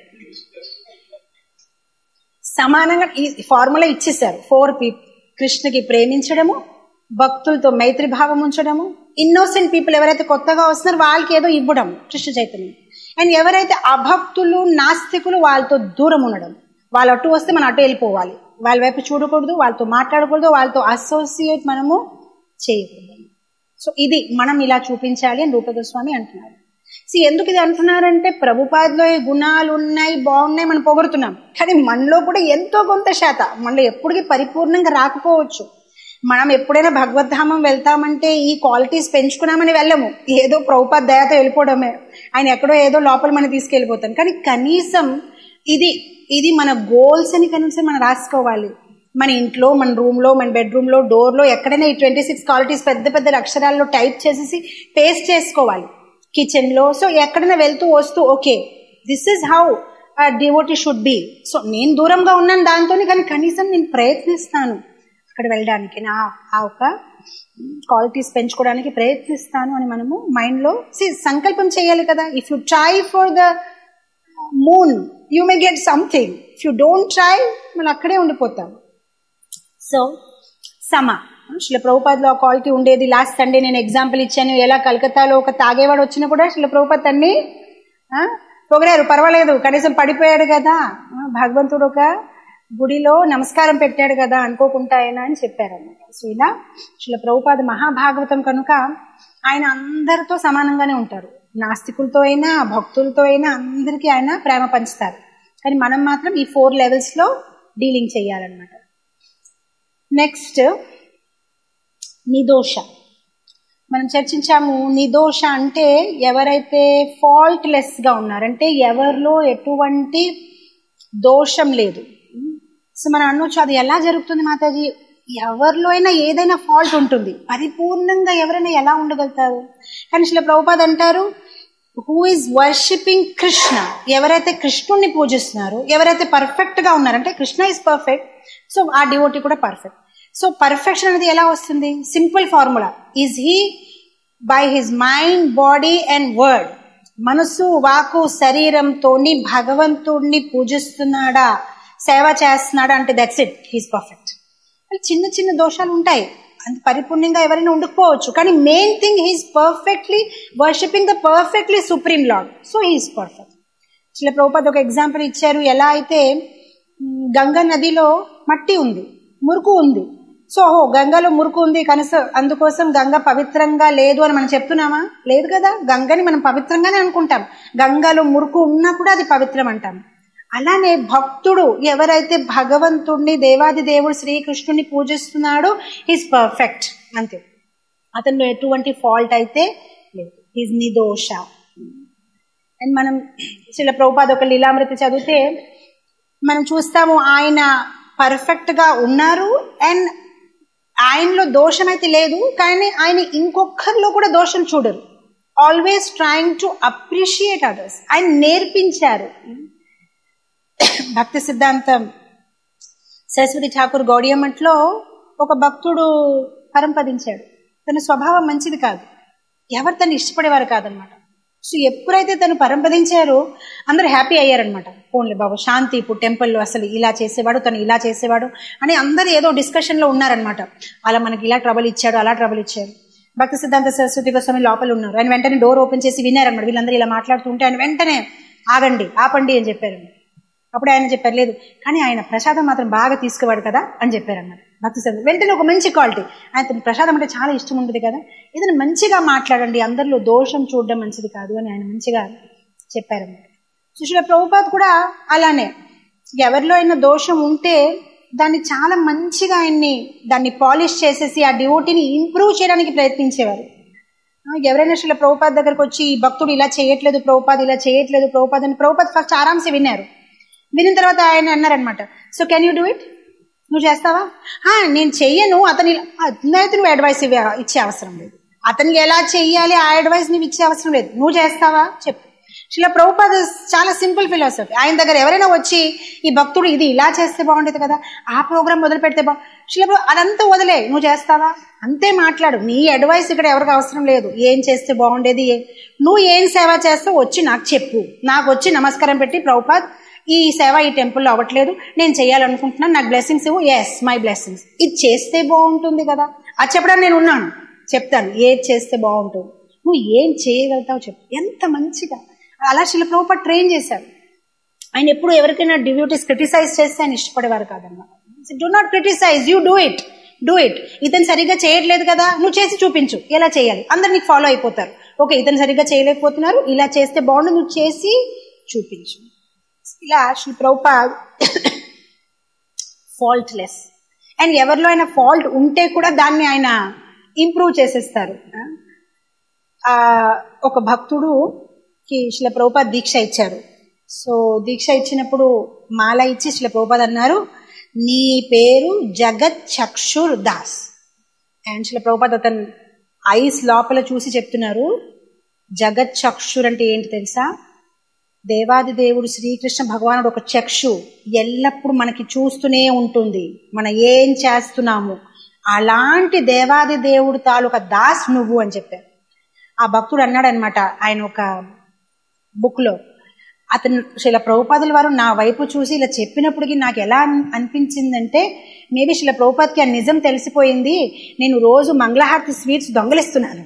సమానంగా ఈ ఫార్ములా ఇచ్చేసారు ఫోర్ పీపుల్ కృష్ణకి ప్రేమించడము భక్తులతో మైత్రి భావం ఉంచడము ఇన్నోసెంట్ పీపుల్ ఎవరైతే కొత్తగా వస్తున్నారో వాళ్ళకి ఏదో ఇవ్వడం కృష్ణ చైతన్యం అండ్ ఎవరైతే అభక్తులు నాస్తికులు వాళ్ళతో దూరం ఉండడం వాళ్ళు అటు వస్తే మనం అటు వెళ్ళిపోవాలి వాళ్ళ వైపు చూడకూడదు వాళ్ళతో మాట్లాడకూడదు వాళ్ళతో అసోసియేట్ మనము చేయకూడదు సో ఇది మనం ఇలా చూపించాలి అని రూపగోస్వామి అంటున్నారు సో ఎందుకు ఇది అంటున్నారంటే ప్రభుపాదిలో ఈ గుణాలు ఉన్నాయి బాగున్నాయి మనం పొగుడుతున్నాం కానీ మనలో కూడా ఎంతో కొంత శాత మనలో ఎప్పటికీ పరిపూర్ణంగా రాకపోవచ్చు మనం ఎప్పుడైనా భగవద్ధామం వెళ్తామంటే ఈ క్వాలిటీస్ పెంచుకున్నామని వెళ్ళము ఏదో ప్రభుపాద్ దయతో వెళ్ళిపోవడమే ఆయన ఎక్కడో ఏదో లోపల మనం తీసుకెళ్ళిపోతాం కానీ కనీసం ఇది ఇది మన గోల్స్ అని కనీసం మనం రాసుకోవాలి మన ఇంట్లో మన రూమ్ లో మన బెడ్రూమ్ లో డోర్ లో ఎక్కడైనా ఈ ట్వంటీ సిక్స్ క్వాలిటీస్ పెద్ద పెద్ద అక్షరాల్లో టైప్ చేసేసి పేస్ట్ చేసుకోవాలి కిచెన్ లో సో ఎక్కడైనా వెళ్తూ వస్తూ okay this is how devotee should be so నేను దూరంగా ఉన్నాను దాంతో కానీ కనీసం నేను ప్రయత్నిస్తాను అక్కడ వెళ్ళడానికి నా ఆ ఒక క్వాలిటీస్ పెంచుకోవడానికి ప్రయత్నిస్తాను అని మనము మైండ్ లో see, సంకల్పం చేయాలి కదా if you try for the moon you may get something if you don't try మనం అక్కడే ఉండిపోతాం సో సమ శిల ప్రభుపాద్లో క్వాలిటీ ఉండేది లాస్ట్ సండే నేను ఎగ్జాంపుల్ ఇచ్చాను ఎలా కలకత్తాలో ఒక తాగేవాడు వచ్చినా కూడా శిల ప్రభుపాద్ అన్ని ఆ, పొగిడారు పర్వాలేదు కనీసం పడిపోయాడు కదా ఆ, భగవంతుడు ఒక గుడిలో నమస్కారం పెట్టాడు కదా అనుకోకుండా ఆయన అని చెప్పారు అన్నమాట సో ఇలా శిల ప్రభుపాద మహాభాగవతం కనుక ఆయన అందరితో సమానంగానే ఉంటారు నాస్తికులతో అయినా భక్తులతో అయినా అందరికీ ఆయన ప్రేమ పంచుతారు కానీ మనం మాత్రం ఈ ఫోర్ లెవెల్స్ లో డీలింగ్ చేయాలన్నమాట నెక్స్ట్ నిదోష మనం చర్చించాము నిర్దోష అంటే ఎవరైతే ఫాల్ట్ లెస్ గా ఉన్నారంటే ఎవరిలో ఎటువంటి దోషం లేదు సో మనం అనొచ్చు అది ఎలా జరుగుతుంది మాతాజీ ఎవరిలో అయినా ఏదైనా ఫాల్ట్ ఉంటుంది పరిపూర్ణంగా ఎవరైనా ఎలా ఉండగలుగుతారు కానీ శిల ప్రభుపాద్ అంటారు హూ ఈజ్ వర్షిపింగ్ కృష్ణ ఎవరైతే కృష్ణుణ్ణి పూజిస్తున్నారో ఎవరైతే పర్ఫెక్ట్ గా ఉన్నారంటే కృష్ణ ఇస్ పర్ఫెక్ట్ సో ఆ డివోటీ కూడా పర్ఫెక్ట్ సో పర్ఫెక్షన్ అనేది ఎలా వస్తుంది simple formula is he by his mind body and word మనసు వాకు శరీరంతో భగవంతుడిని పూజిస్తున్నాడా సేవ చేస్తున్నాడా అంటే దట్స్ ఇట్ హీస్ పర్ఫెక్ట్ చిన్న చిన్న దోషాలు ఉంటాయి అంత పరిపూర్ణంగా ఎవరైనా ఉండకపోవచ్చు కానీ main thing he's perfectly worshipping the perfectly supreme lord so he's perfect Srila Prabhupad ఒక ఎగ్జాంపుల్ ఇచ్చారు ఎలా అయితే మ్, గంగా నదిలో మట్టి ఉంది మురుకు ఉంది సో ఓహో గంగలో మురుకు ఉంది కనీసం అందుకోసం గంగ పవిత్రంగా లేదు అని మనం చెప్తున్నామా లేదు కదా గంగని మనం పవిత్రంగానే అనుకుంటాం గంగలో మురుకు ఉన్నా కూడా అది పవిత్రం అంటాం అలానే భక్తుడు ఎవరైతే భగవంతుడిని దేవాది దేవుడు శ్రీకృష్ణుని పూజిస్తున్నాడో ఈజ్ పర్ఫెక్ట్ అంతే అతను ఎటువంటి ఫాల్ట్ అయితే లేదు ఈజ్ నిర్దోష అండ్ మనం శిల ప్రభుపాద ఒక లీలామృతి చదివితే మనం చూస్తాము ఆయన పర్ఫెక్ట్ గా ఉన్నారు అండ్ ఆయనలో దోషం అయితే లేదు కానీ ఆయన ఇంకొకరిలో కూడా దోషం చూడరు always trying to appreciate others ఆయన నేర్పించారు భక్తి సిద్ధాంతం సరస్వతి ఠాకూర్ గౌడియమ్మట్లో ఒక భక్తుడు పరంపదించాడు తన స్వభావం మంచిది కాదు ఎవరు తను ఇష్టపడేవారు కాదనమాట సో ఎప్పుడైతే తను పరంపదించారో అందరూ హ్యాపీ అయ్యారనమాట పోన్లే బాబు శాంతి ఇప్పుడు టెంపుల్లో అసలు ఇలా చేసేవాడు తను ఇలా చేసేవాడు అని అందరూ ఏదో డిస్కషన్ లో ఉన్నారనమాట అలా మనకి ఇలా ట్రబుల్ ఇచ్చాడు అలా ట్రబుల్ ఇచ్చాడు భక్తి సిద్ధాంత సరస్వతి గోస్వామి లోపల ఉన్నారు ఆయన వెంటనే డోర్ ఓపెన్ చేసి వినారన్నమాట వీళ్ళందరూ ఇలా మాట్లాడుతుంటే ఆయన వెంటనే ఆగండి ఆపండి అని చెప్పారు అప్పుడు ఆయన చెప్పారు లేదు కానీ ఆయన ప్రసాదం మాత్రం బాగా తీసుకువాడు కదా అని చెప్పారు అన్నమాట భక్తి సిద్ధాంత వెంటనే ఒక మంచి క్వాలిటీ ఆయన ప్రసాదం అంటే చాలా ఇష్టం ఉంటుంది కదా ఏదైనా మంచిగా మాట్లాడండి అందరిలో దోషం చూడడం మంచిది కాదు అని ఆయన మంచిగా చెప్పారన్నమాట సుశీల ప్రభుపాద్ కూడా అలానే ఎవరిలో అయినా దోషం ఉంటే దాన్ని చాలా మంచిగా ఆయన్ని దాన్ని పాలిష్ చేసేసి ఆ డివోటీని ఇంప్రూవ్ చేయడానికి ప్రయత్నించేవారు ఆ, ఎవరైనా అసలు ప్రభుపాద్ దగ్గరకు వచ్చి "ఈ భక్తుడు ఇలా చేయట్లేదు ప్రభుపాద్ ఇలా చేయట్లేదు ప్రభుపాద్ అని ప్రభుపాద్ ఫస్ట్ ఆరామ్సే విన్నారు వినిన తర్వాత ఆయన అన్నారనమాట so can you do it నువ్వు చేస్తావా "ఆ, నేను చెయ్యను అతని అతనైతే నువ్వు అడ్వైస్ ఇవ్వ ఇచ్చే అవసరం లేదు అతనికి ఎలా చెయ్యాలి ఆ అడ్వైస్ నువ్వు ఇచ్చే అవసరం లేదు నువ్వు చేస్తావా చెప్పు శిల ప్రభుపాద చాలా సింపుల్ ఫిలాసఫీ ఆయన దగ్గర ఎవరైనా వచ్చి ఈ భక్తుడు ఇది ఇలా చేస్తే బాగుండేది కదా ఆ ప్రోగ్రామ్ మొదలు పెడితే బాగు శిల ప్రభు అదంతా వదిలే నువ్వు చేస్తావా అంతే మాట్లాడు నీ అడ్వైస్ ఇక్కడ ఎవరికి అవసరం లేదు ఏం చేస్తే బాగుండేది ఏ- నువ్వు ఏం సేవ చేస్తావు వచ్చి నాకు చెప్పు నాకు వచ్చి నమస్కారం పెట్టి ప్రభుపాద్ ఈ సేవ ఈ టెంపుల్లో అవ్వట్లేదు నేను చేయాలనుకుంటున్నాను నాకు బ్లెస్సింగ్స్ ఇవ్వు ఎస్ మై బ్లెస్సింగ్స్ ఇది చేస్తే బాగుంటుంది కదా అది చెప్పడానికి నేను ఉన్నాను చెప్తాను ఏది చేస్తే బాగుంటుంది నువ్వు ఏం చేయగలుగుతావు చెప్పు ఎంత మంచిగా అలా శిల ప్రభుప ట్రైన్ చేశారు ఆయన ఎప్పుడు ఎవరికైనా డివ్యూటీస్ క్రిటిసైజ్ చేస్తే ఆయన ఇష్టపడేవారు కాదన్నమాట do not criticise you do it do it ఇతను సరిగ్గా చేయట్లేదు కదా నువ్వు చేసి చూపించు ఎలా చేయాలి అందరు నీకు ఫాలో అయిపోతారు ఓకే ఇతను సరిగ్గా చేయలేకపోతున్నారు ఇలా చేస్తే బాగుండు నువ్వు చేసి చూపించు ఇలా Shri Prabhupad faultless and ఎవరిలో అయినా ఫాల్ట్ ఉంటే కూడా దాన్ని ఆయన ఇంప్రూవ్ చేసేస్తారు ఆ, ఒక భక్తుడుకి శిల ప్రభుపాద్ దీక్ష ఇచ్చారు సో దీక్ష ఇచ్చినప్పుడు మాల ఇచ్చి శిల ప్రభుపాద్ అన్నారు నీ పేరు జగత్ చక్షుర్ దాస్ అండ్ శిల ప్రభుపాద్ అతను ఐస్ లోపల చూసి చెప్తున్నారు జగత్ చక్షుర్ అంటే ఏంటి తెలుసా దేవాది దేవుడు శ్రీకృష్ణ భగవానుడు ఒక చక్షు ఎల్లప్పుడూ మనకి చూస్తూనే ఉంటుంది మనం ఏం చేస్తున్నాము అలాంటి దేవాది దేవుడు తాలూకా దాస్ నువ్వు అని చెప్పారు ఆ భక్తుడు అన్నాడు అనమాట ఆయన ఒక బుక్ లో అతను శిల ప్రభుపాదుల వారు నా వైపు చూసి ఇలా చెప్పినప్పటికీ నాకు ఎలా అన్- అనిపించిందంటే మేబీ శిల ప్రభుపాద్కి ఆ నిజం తెలిసిపోయింది నేను రోజు మంగళహారతి స్వీట్స్ దొంగలిస్తున్నాను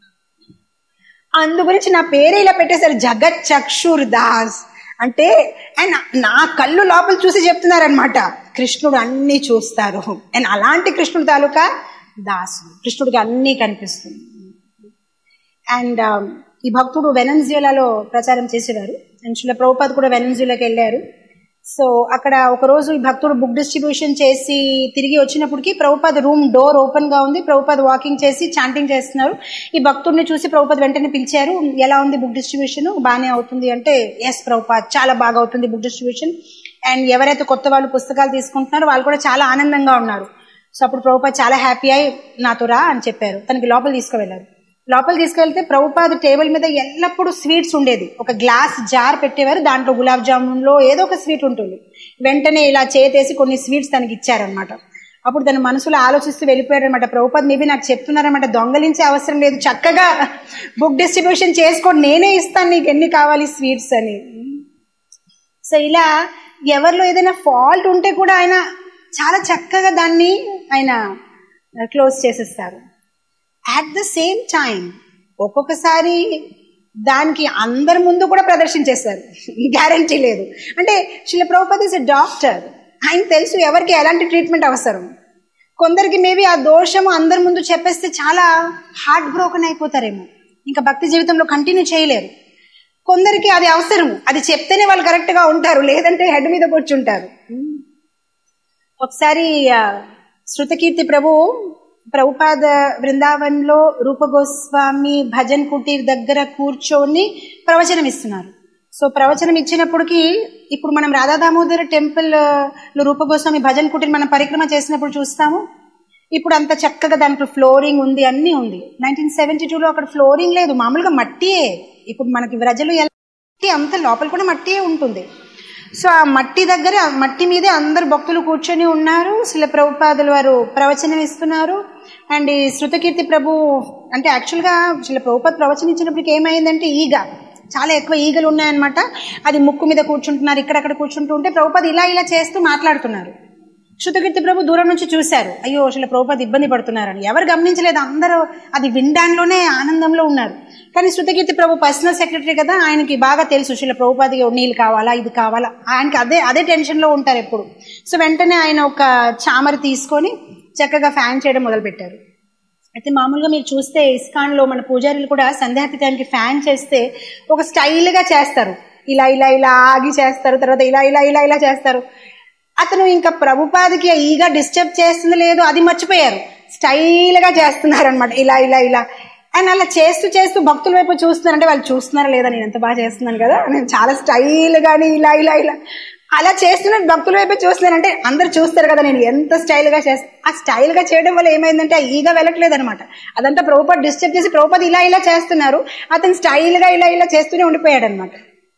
అందు గురించి నా పేరే ఇలా పెట్టేశారు జగత్ చక్షుర్ దాస్ అంటే అండ్ నా కళ్ళు లోపల చూసి చెప్తున్నారనమాట కృష్ణుడు అన్ని చూస్తారు అండ్ అలాంటి కృష్ణుడు తాలూకా దాసు కృష్ణుడికి అన్నీ కనిపిస్తుంది అండ్ ఈ భక్తుడు వెనన్జులాలో ప్రచారం చేసేవారు అండ్ శిల ప్రభుపాద్ కూడా వెనన్జులాకి వెళ్ళారు సో అక్కడ ఒక రోజు ఈ భక్తుడు బుక్ డిస్ట్రిబ్యూషన్ చేసి తిరిగి వచ్చినప్పటికి ప్రభుపాద్ రూమ్ డోర్ ఓపెన్ గా ఉంది ప్రభుపాద్ వాకింగ్ చేసి చాంటింగ్ చేస్తున్నారు ఈ భక్తుడిని చూసి ప్రభుపాద్ వెంటనే పిలిచారు ఎలా ఉంది బుక్ డిస్ట్రిబ్యూషన్ బాగానే అవుతుంది అంటే ఎస్ ప్రభుపాద్ చాలా బాగా అవుతుంది బుక్ డిస్ట్రిబ్యూషన్ అండ్ ఎవరైతే కొత్త వాళ్ళు పుస్తకాలు తీసుకుంటున్నారో వాళ్ళు కూడా చాలా ఆనందంగా ఉన్నారు సో అప్పుడు ప్రభుపాద్ చాలా హ్యాపీ అయి నాతో రా అని చెప్పారు తనకి లోపల తీసుకువెళ్ళారు లోపల తీసుకెళ్తే ప్రభుపాద్ టేబుల్ మీద ఎల్లప్పుడూ స్వీట్స్ ఉండేది ఒక గ్లాస్ జార్ పెట్టేవారు దాంట్లో గులాబ్ జామున్లో ఏదో ఒక స్వీట్ ఉంటుంది వెంటనే ఇలా చేతేసి కొన్ని స్వీట్స్ తనకి ఇచ్చారనమాట అప్పుడు తన మనసులో ఆలోచిస్తూ వెళ్ళిపోయాడు అనమాట ప్రభుపాద్ మేబీ నాకు చెప్తున్నారనమాట దొంగలించే అవసరం లేదు చక్కగా బుక్ డిస్ట్రిబ్యూషన్ చేసుకోండి నేనే ఇస్తాను నీకు ఎన్ని కావాలి స్వీట్స్ అని సో ఇలా ఎవరిలో ఏదైనా ఫాల్ట్ ఉంటే కూడా ఆయన చాలా చక్కగా దాన్ని ఆయన క్లోజ్ చేసేస్తారు అట్ ద సేమ్ టైం ఒక్కొక్కసారి దానికి అందరి ముందు కూడా ప్రదర్శించేస్తారు గ్యారంటీ లేదు అంటే శిల ప్రభుపతి ఇస్ ఎ డాక్టర్ ఆయన తెలుసు ఎవరికి ఎలాంటి ట్రీట్మెంట్ అవసరం కొందరికి మేబీ ఆ దోషం అందరి ముందు చెప్పేస్తే చాలా హార్ట్ బ్రోకన్ అయిపోతారేమో ఇంకా భక్తి జీవితంలో కంటిన్యూ చేయలేరు కొందరికి అది అవసరం అది చెప్తేనే వాళ్ళు కరెక్ట్ గా ఉంటారు లేదంటే హెడ్ మీద కూర్చుంటారు ఒకసారి ఆ, శృతకీర్తి ప్రభు ప్రభుపాద బృందావన్ లో రూపగోస్వామి భజన్ కుటీర్ దగ్గర కూర్చొని ప్రవచనం ఇస్తున్నారు సో ప్రవచనం ఇచ్చినప్పటికి ఇప్పుడు మనం రాధా దామోదర టెంపుల్ ఆ, లో రూపగోస్వామి భజన్ కుటీర్ మనం పరిక్రమ చేసినప్పుడు చూస్తాము ఇప్పుడు అంత చక్కగా దాంట్లో ఫ్లోరింగ్ ఉంది అన్నీ ఉంది నైన్టీన్ సెవెంటీ టూలో అక్కడ ఫ్లోరింగ్ లేదు మామూలుగా మట్టియే ఇప్పుడు మనకి ప్రజలు ఎలా మట్టి అంత లోపల కూడా మట్టియే ఉంటుంది సో ఆ మట్టి దగ్గర ఆ మట్టి మీదే అందరు భక్తులు కూర్చొని ఉన్నారు శిల ప్రభుపాదుల వారు ప్రవచనం ఇస్తున్నారు అండ్ ఈ శృతకీర్తి ప్రభు అంటే యాక్చువల్గా శిల ప్రభుపాద్ ప్రవచనం ఇచ్చినప్పటికి ఏమైందంటే ఈగ చాలా ఎక్కువ ఈగలు ఉన్నాయన్నమాట అది ముక్కు మీద కూర్చుంటున్నారు ఇక్కడక్కడ కూర్చుంటూ ఉంటే ప్రభుపాద్ ఇలా ఇలా చేస్తూ మాట్లాడుతున్నారు శృతకీర్తి ప్రభు దూరం నుంచి చూశారు అయ్యో అసలు ప్రభుపాద్ ఇబ్బంది పడుతున్నారని ఎవరు గమనించలేదు అందరూ అది వినడానిలోనే ఆనందంలో ఉన్నారు కానీ శృతకీర్తి ప్రభు పర్సనల్ సెక్రటరీ కదా ఆయనకి బాగా తెలుసు శిల ప్రభుపాదికి నీళ్ళు కావాలా ఇది కావాలా ఆయనకి అదే అదే టెన్షన్ లో ఉంటారు ఎప్పుడు సో వెంటనే ఆయన ఒక చామర తీసుకొని చక్కగా ఫ్యాన్ చేయడం మొదలుపెట్టారు అయితే మామూలుగా మీరు చూస్తే ఇస్కాన్ లో మన పూజారులు కూడా సంధ్యాతి టైంకి ఫ్యాన్ చేస్తే ఒక స్టైల్ గా చేస్తారు ఇలా ఇలా ఇలా ఆగి చేస్తారు తర్వాత ఇలా ఇలా ఇలా ఇలా చేస్తారు అతను ఇంకా ప్రభుపాదికి ఈగా డిస్టర్బ్ చేస్తుంది లేదు అది మర్చిపోయారు స్టైల్ గా చేస్తున్నారు అనమాట ఇలా ఇలా ఇలా ఆయన అలా చేస్తూ చేస్తూ భక్తుల వైపు చూస్తున్నారు అంటే వాళ్ళు చూస్తున్నారా లేదా నేను ఎంత బాగా చేస్తున్నాను కదా నేను చాలా స్టైల్ గాని ఇలా ఇలా ఇలా అలా చేస్తున్న భక్తుల వైపు చూస్తున్నాను అంటే అందరు చూస్తారు కదా నేను ఎంత స్టైల్ గా చేస్తాను ఆ స్టైల్ గా చేయడం వల్ల ఏమైందంటే ఆ ఈగ వెళ్ళట్లేదు అనమాట అదంతా ప్రభుపాద్ డిస్టర్బ్ చేసి ప్రభుపాద్ ఇలా ఇలా చేస్తున్నారు అతను స్టైల్ గా ఇలా ఇలా చేస్తూనే ఉండిపోయాడు అనమాట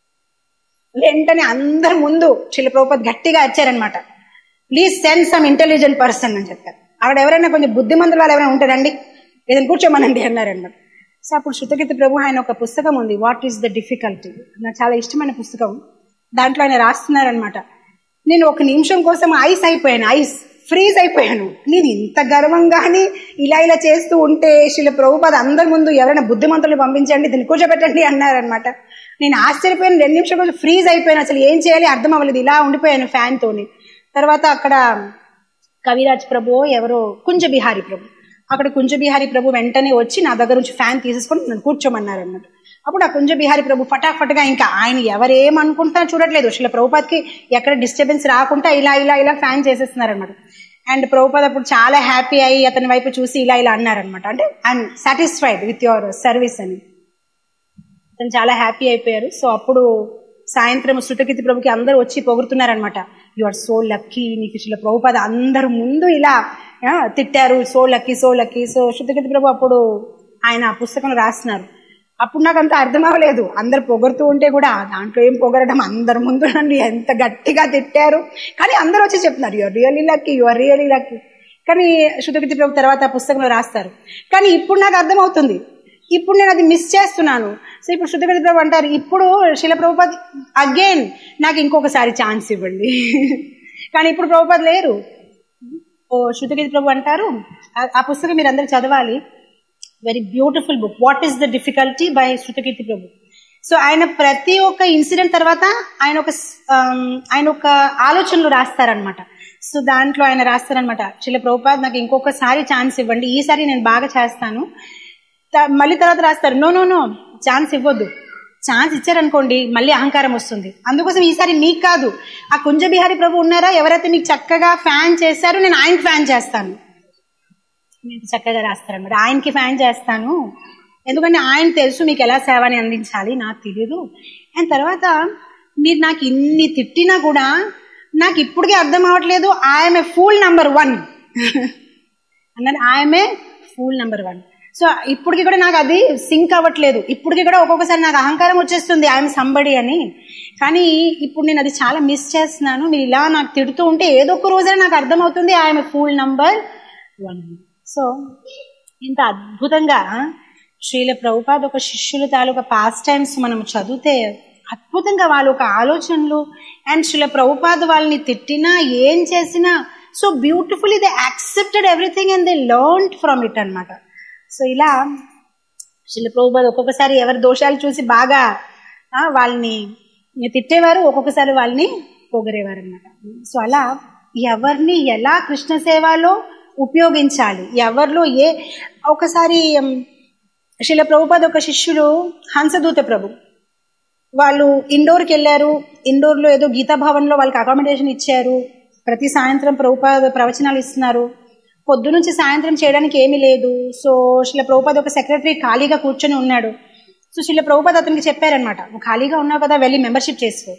వెంటనే అందరి ముందు శిల ప్రభుపాద్ గట్టిగా వచ్చారనమాట please send some intelligent person అని చెప్పారు అక్కడ ఎవరైనా కొంచెం బుద్ధిమంతులు వాళ్ళు ఎవరైనా ఉంటారండి ఏదైనా కూర్చోమనండి అన్నారనమాట సో అప్పుడు శృతగీత ప్రభు ఆయన ఒక పుస్తకం ఉంది వాట్ ఈస్ ద డిఫికల్టీ నాకు చాలా ఇష్టమైన పుస్తకం దాంట్లో ఆయన రాస్తున్నారనమాట నేను ఒక నిమిషం కోసం ఐస్ అయిపోయాను ఐస్ ఫ్రీజ్ అయిపోయాను నేను ఇంత గర్వంగాని ఇలా ఇలా చేస్తూ ఉంటే శిల ప్రభుపాద అందరి ముందు ఎవరైనా బుద్ధిమంతులు పంపించండి దీన్ని కూర్చోబెట్టండి అన్నారనమాట నేను ఆశ్చర్యపోయాను రెండు నిమిషాల కోసం ఫ్రీజ్ అయిపోయాను అసలు ఏం చేయాలి అర్థం అవ్వలేదు ఇలా ఉండిపోయాను ఫ్యాన్ తోని తర్వాత అక్కడ కవిరాజ్ ప్రభు ఎవరో కుంజ బిహారీ ప్రభు అక్కడ కుంజ బిహారీ ప్రభు వెంటనే వచ్చి నా దగ్గర నుంచి ఫ్యాన్ తీసేసుకొని నన్ను కూర్చోమన్నారు అన్నమాట అప్పుడు ఆ కుంజ బిహారీ ప్రభు ఫటాఫట్గా ఇంకా ఆయన ఎవరేమనుకుంటున్నా చూడట్లేదు శిల ప్రభుపాద్కి ఎక్కడ డిస్టర్బెన్స్ రాకుండా ఇలా ఇలా ఇలా ఫ్యాన్ చేసేస్తున్నారు అనమాట అండ్ ప్రభుపాద్ అప్పుడు చాలా హ్యాపీ అయ్యి అతని వైపు చూసి ఇలా ఇలా అన్నారనమాట అంటే I'm satisfied with your service అని అతను చాలా హ్యాపీ అయిపోయారు సో అప్పుడు సాయంత్రం శృతకీర్తి ప్రభుకి అందరూ వచ్చి పొగుడుతున్నారనమాట యు ఆర్ సో లక్కీ నీకు ఇట్లా ప్రభుపాద అందరు ముందు ఇలా ఆ, తిట్టారు so lucky so lucky so Srutakirti Prabhu అప్పుడు ఆయన ఆ పుస్తకంలో రాస్తున్నారు అప్పుడు నాకు అంత అర్థం అవ్వలేదు అందరు పొగడుతూ ఉంటే కూడా దాంట్లో ఏం పొగరడం అందరి ముందు నన్ను ఎంత గట్టిగా తిట్టారు కానీ అందరూ వచ్చి చెప్తున్నారు your really lucky your really lucky కానీ శృతకీర్తి ప్రభు తర్వాత ఆ పుస్తకంలో రాస్తారు కానీ ఇప్పుడు నాకు అర్థమవుతుంది ఇప్పుడు నేను అది మిస్ చేస్తున్నాను సో ఇప్పుడు శుద్ధగతి ప్రభు అంటారు ఇప్పుడు శిల ప్రభుపాద్ అగైన్ నాకు ఇంకొకసారి ఛాన్స్ ఇవ్వండి కానీ ఇప్పుడు ప్రభుపాద్ లేరు ఓ శుద్ధగతి ప్రభు అంటారు ఆ- ఆ పుస్తకం మీరు అందరు చదవాలి very beautiful book what is the difficulty by Srutakirti Prabhu so ఆయన ప్రతి ఒక్క ఇన్సిడెంట్ తర్వాత ఆయన ఒక స్- ఆమ్, ఆయన ఒక ఆలోచనలు రాస్తారనమాట సో దాంట్లో ఆయన రాస్తారనమాట శిల ప్రభుపాద్ నాకు ఇంకొకసారి ఛాన్స్ ఇవ్వండి ఈసారి నేను బాగా చేస్తాను త- మళ్ళీ తర్వాత రాస్తారు నో నో నో ఛాన్స్ ఇవ్వద్దు ఛాన్స్ ఇచ్చారనుకోండి మళ్ళీ అహంకారం వస్తుంది అందుకోసం ఈసారి మీకు కాదు ఆ కుంజ బిహారీ ప్రభు ఉన్నారా ఎవరైతే మీకు చక్కగా ఫ్యాన్ చేశారో నేను ఆయనకి ఫ్యాన్ చేస్తాను మీకు చక్కగా రాస్తారనమాట ఆయనకి ఫ్యాన్ చేస్తాను ఎందుకంటే ఆయన తెలుసు మీకు ఎలా సేవని అందించాలి నాకు తెలియదు అండ్ తర్వాత మీరు నాకు ఇన్ని తిట్టినా కూడా నాకు ఇప్పటికీ అర్థం అవ్వట్లేదు I'm a fool number one అన్నది I'm a fool number one so ఇప్పటికి కూడా నాకు అది సింక్ అవ్వట్లేదు ఇప్పటికి కూడా ఒక్కొక్కసారి నాకు అహంకారం వచ్చేస్తుంది ఐఎమ్ సంబడి అని కానీ ఇప్పుడు నేను అది చాలా మిస్ చేస్తున్నాను మీరు ఇలా నాకు తిడుతూ ఉంటే ఏదో ఒక రోజైనా నాకు అర్థమవుతుంది I'm fool number one so ఇంత అద్భుతంగా శ్రీల ప్రభుపాద్ ఒక శిష్యుల తాలూకా పాస్ టైమ్స్ మనం చదివితే అద్భుతంగా వాళ్ళ ఒక ఆలోచనలు అండ్ శ్రీల ప్రభుపాద్ వాళ్ళని తిట్టినా ఏం చేసినా so beautifully they accepted everything and they learn from it అనమాట సో ఇలా శ్రీల ప్రభుపాద్ ఒక్కొక్కసారి ఎవరి దోషాలు చూసి బాగా ఆ, వాళ్ళని తిట్టేవారు ఒక్కొక్కసారి వాళ్ళని పొగరేవారు అనమాట సో అలా ఎవరిని ఎలా కృష్ణ సేవలో ఉపయోగించాలి ఎవరిలో ఏ ఒకసారి ఉమ్, శిల ప్రభుపాద్ ఒక శిష్యుడు హంసదూత ప్రభు వాళ్ళు ఇండోర్కి వెళ్ళారు ఇండోర్లో ఏదో గీతా భవన్లో వాళ్ళకి అకామిడేషన్ ఇచ్చారు ప్రతి సాయంత్రం ప్రభుపాద ప్రవచనాలు ఇస్తున్నారు పొద్దు నుంచి సాయంత్రం చేయడానికి ఏమీ లేదు సో శిల ప్రభుపాద్ ఒక సెక్రటరీ ఖాళీగా కూర్చొని ఉన్నాడు సో శిల ప్రభుపాద్ అతనికి చెప్పారనమాట నువ్వు ఖాళీగా ఉన్నావు కదా వెళ్ళి మెంబర్షిప్ చేసుకో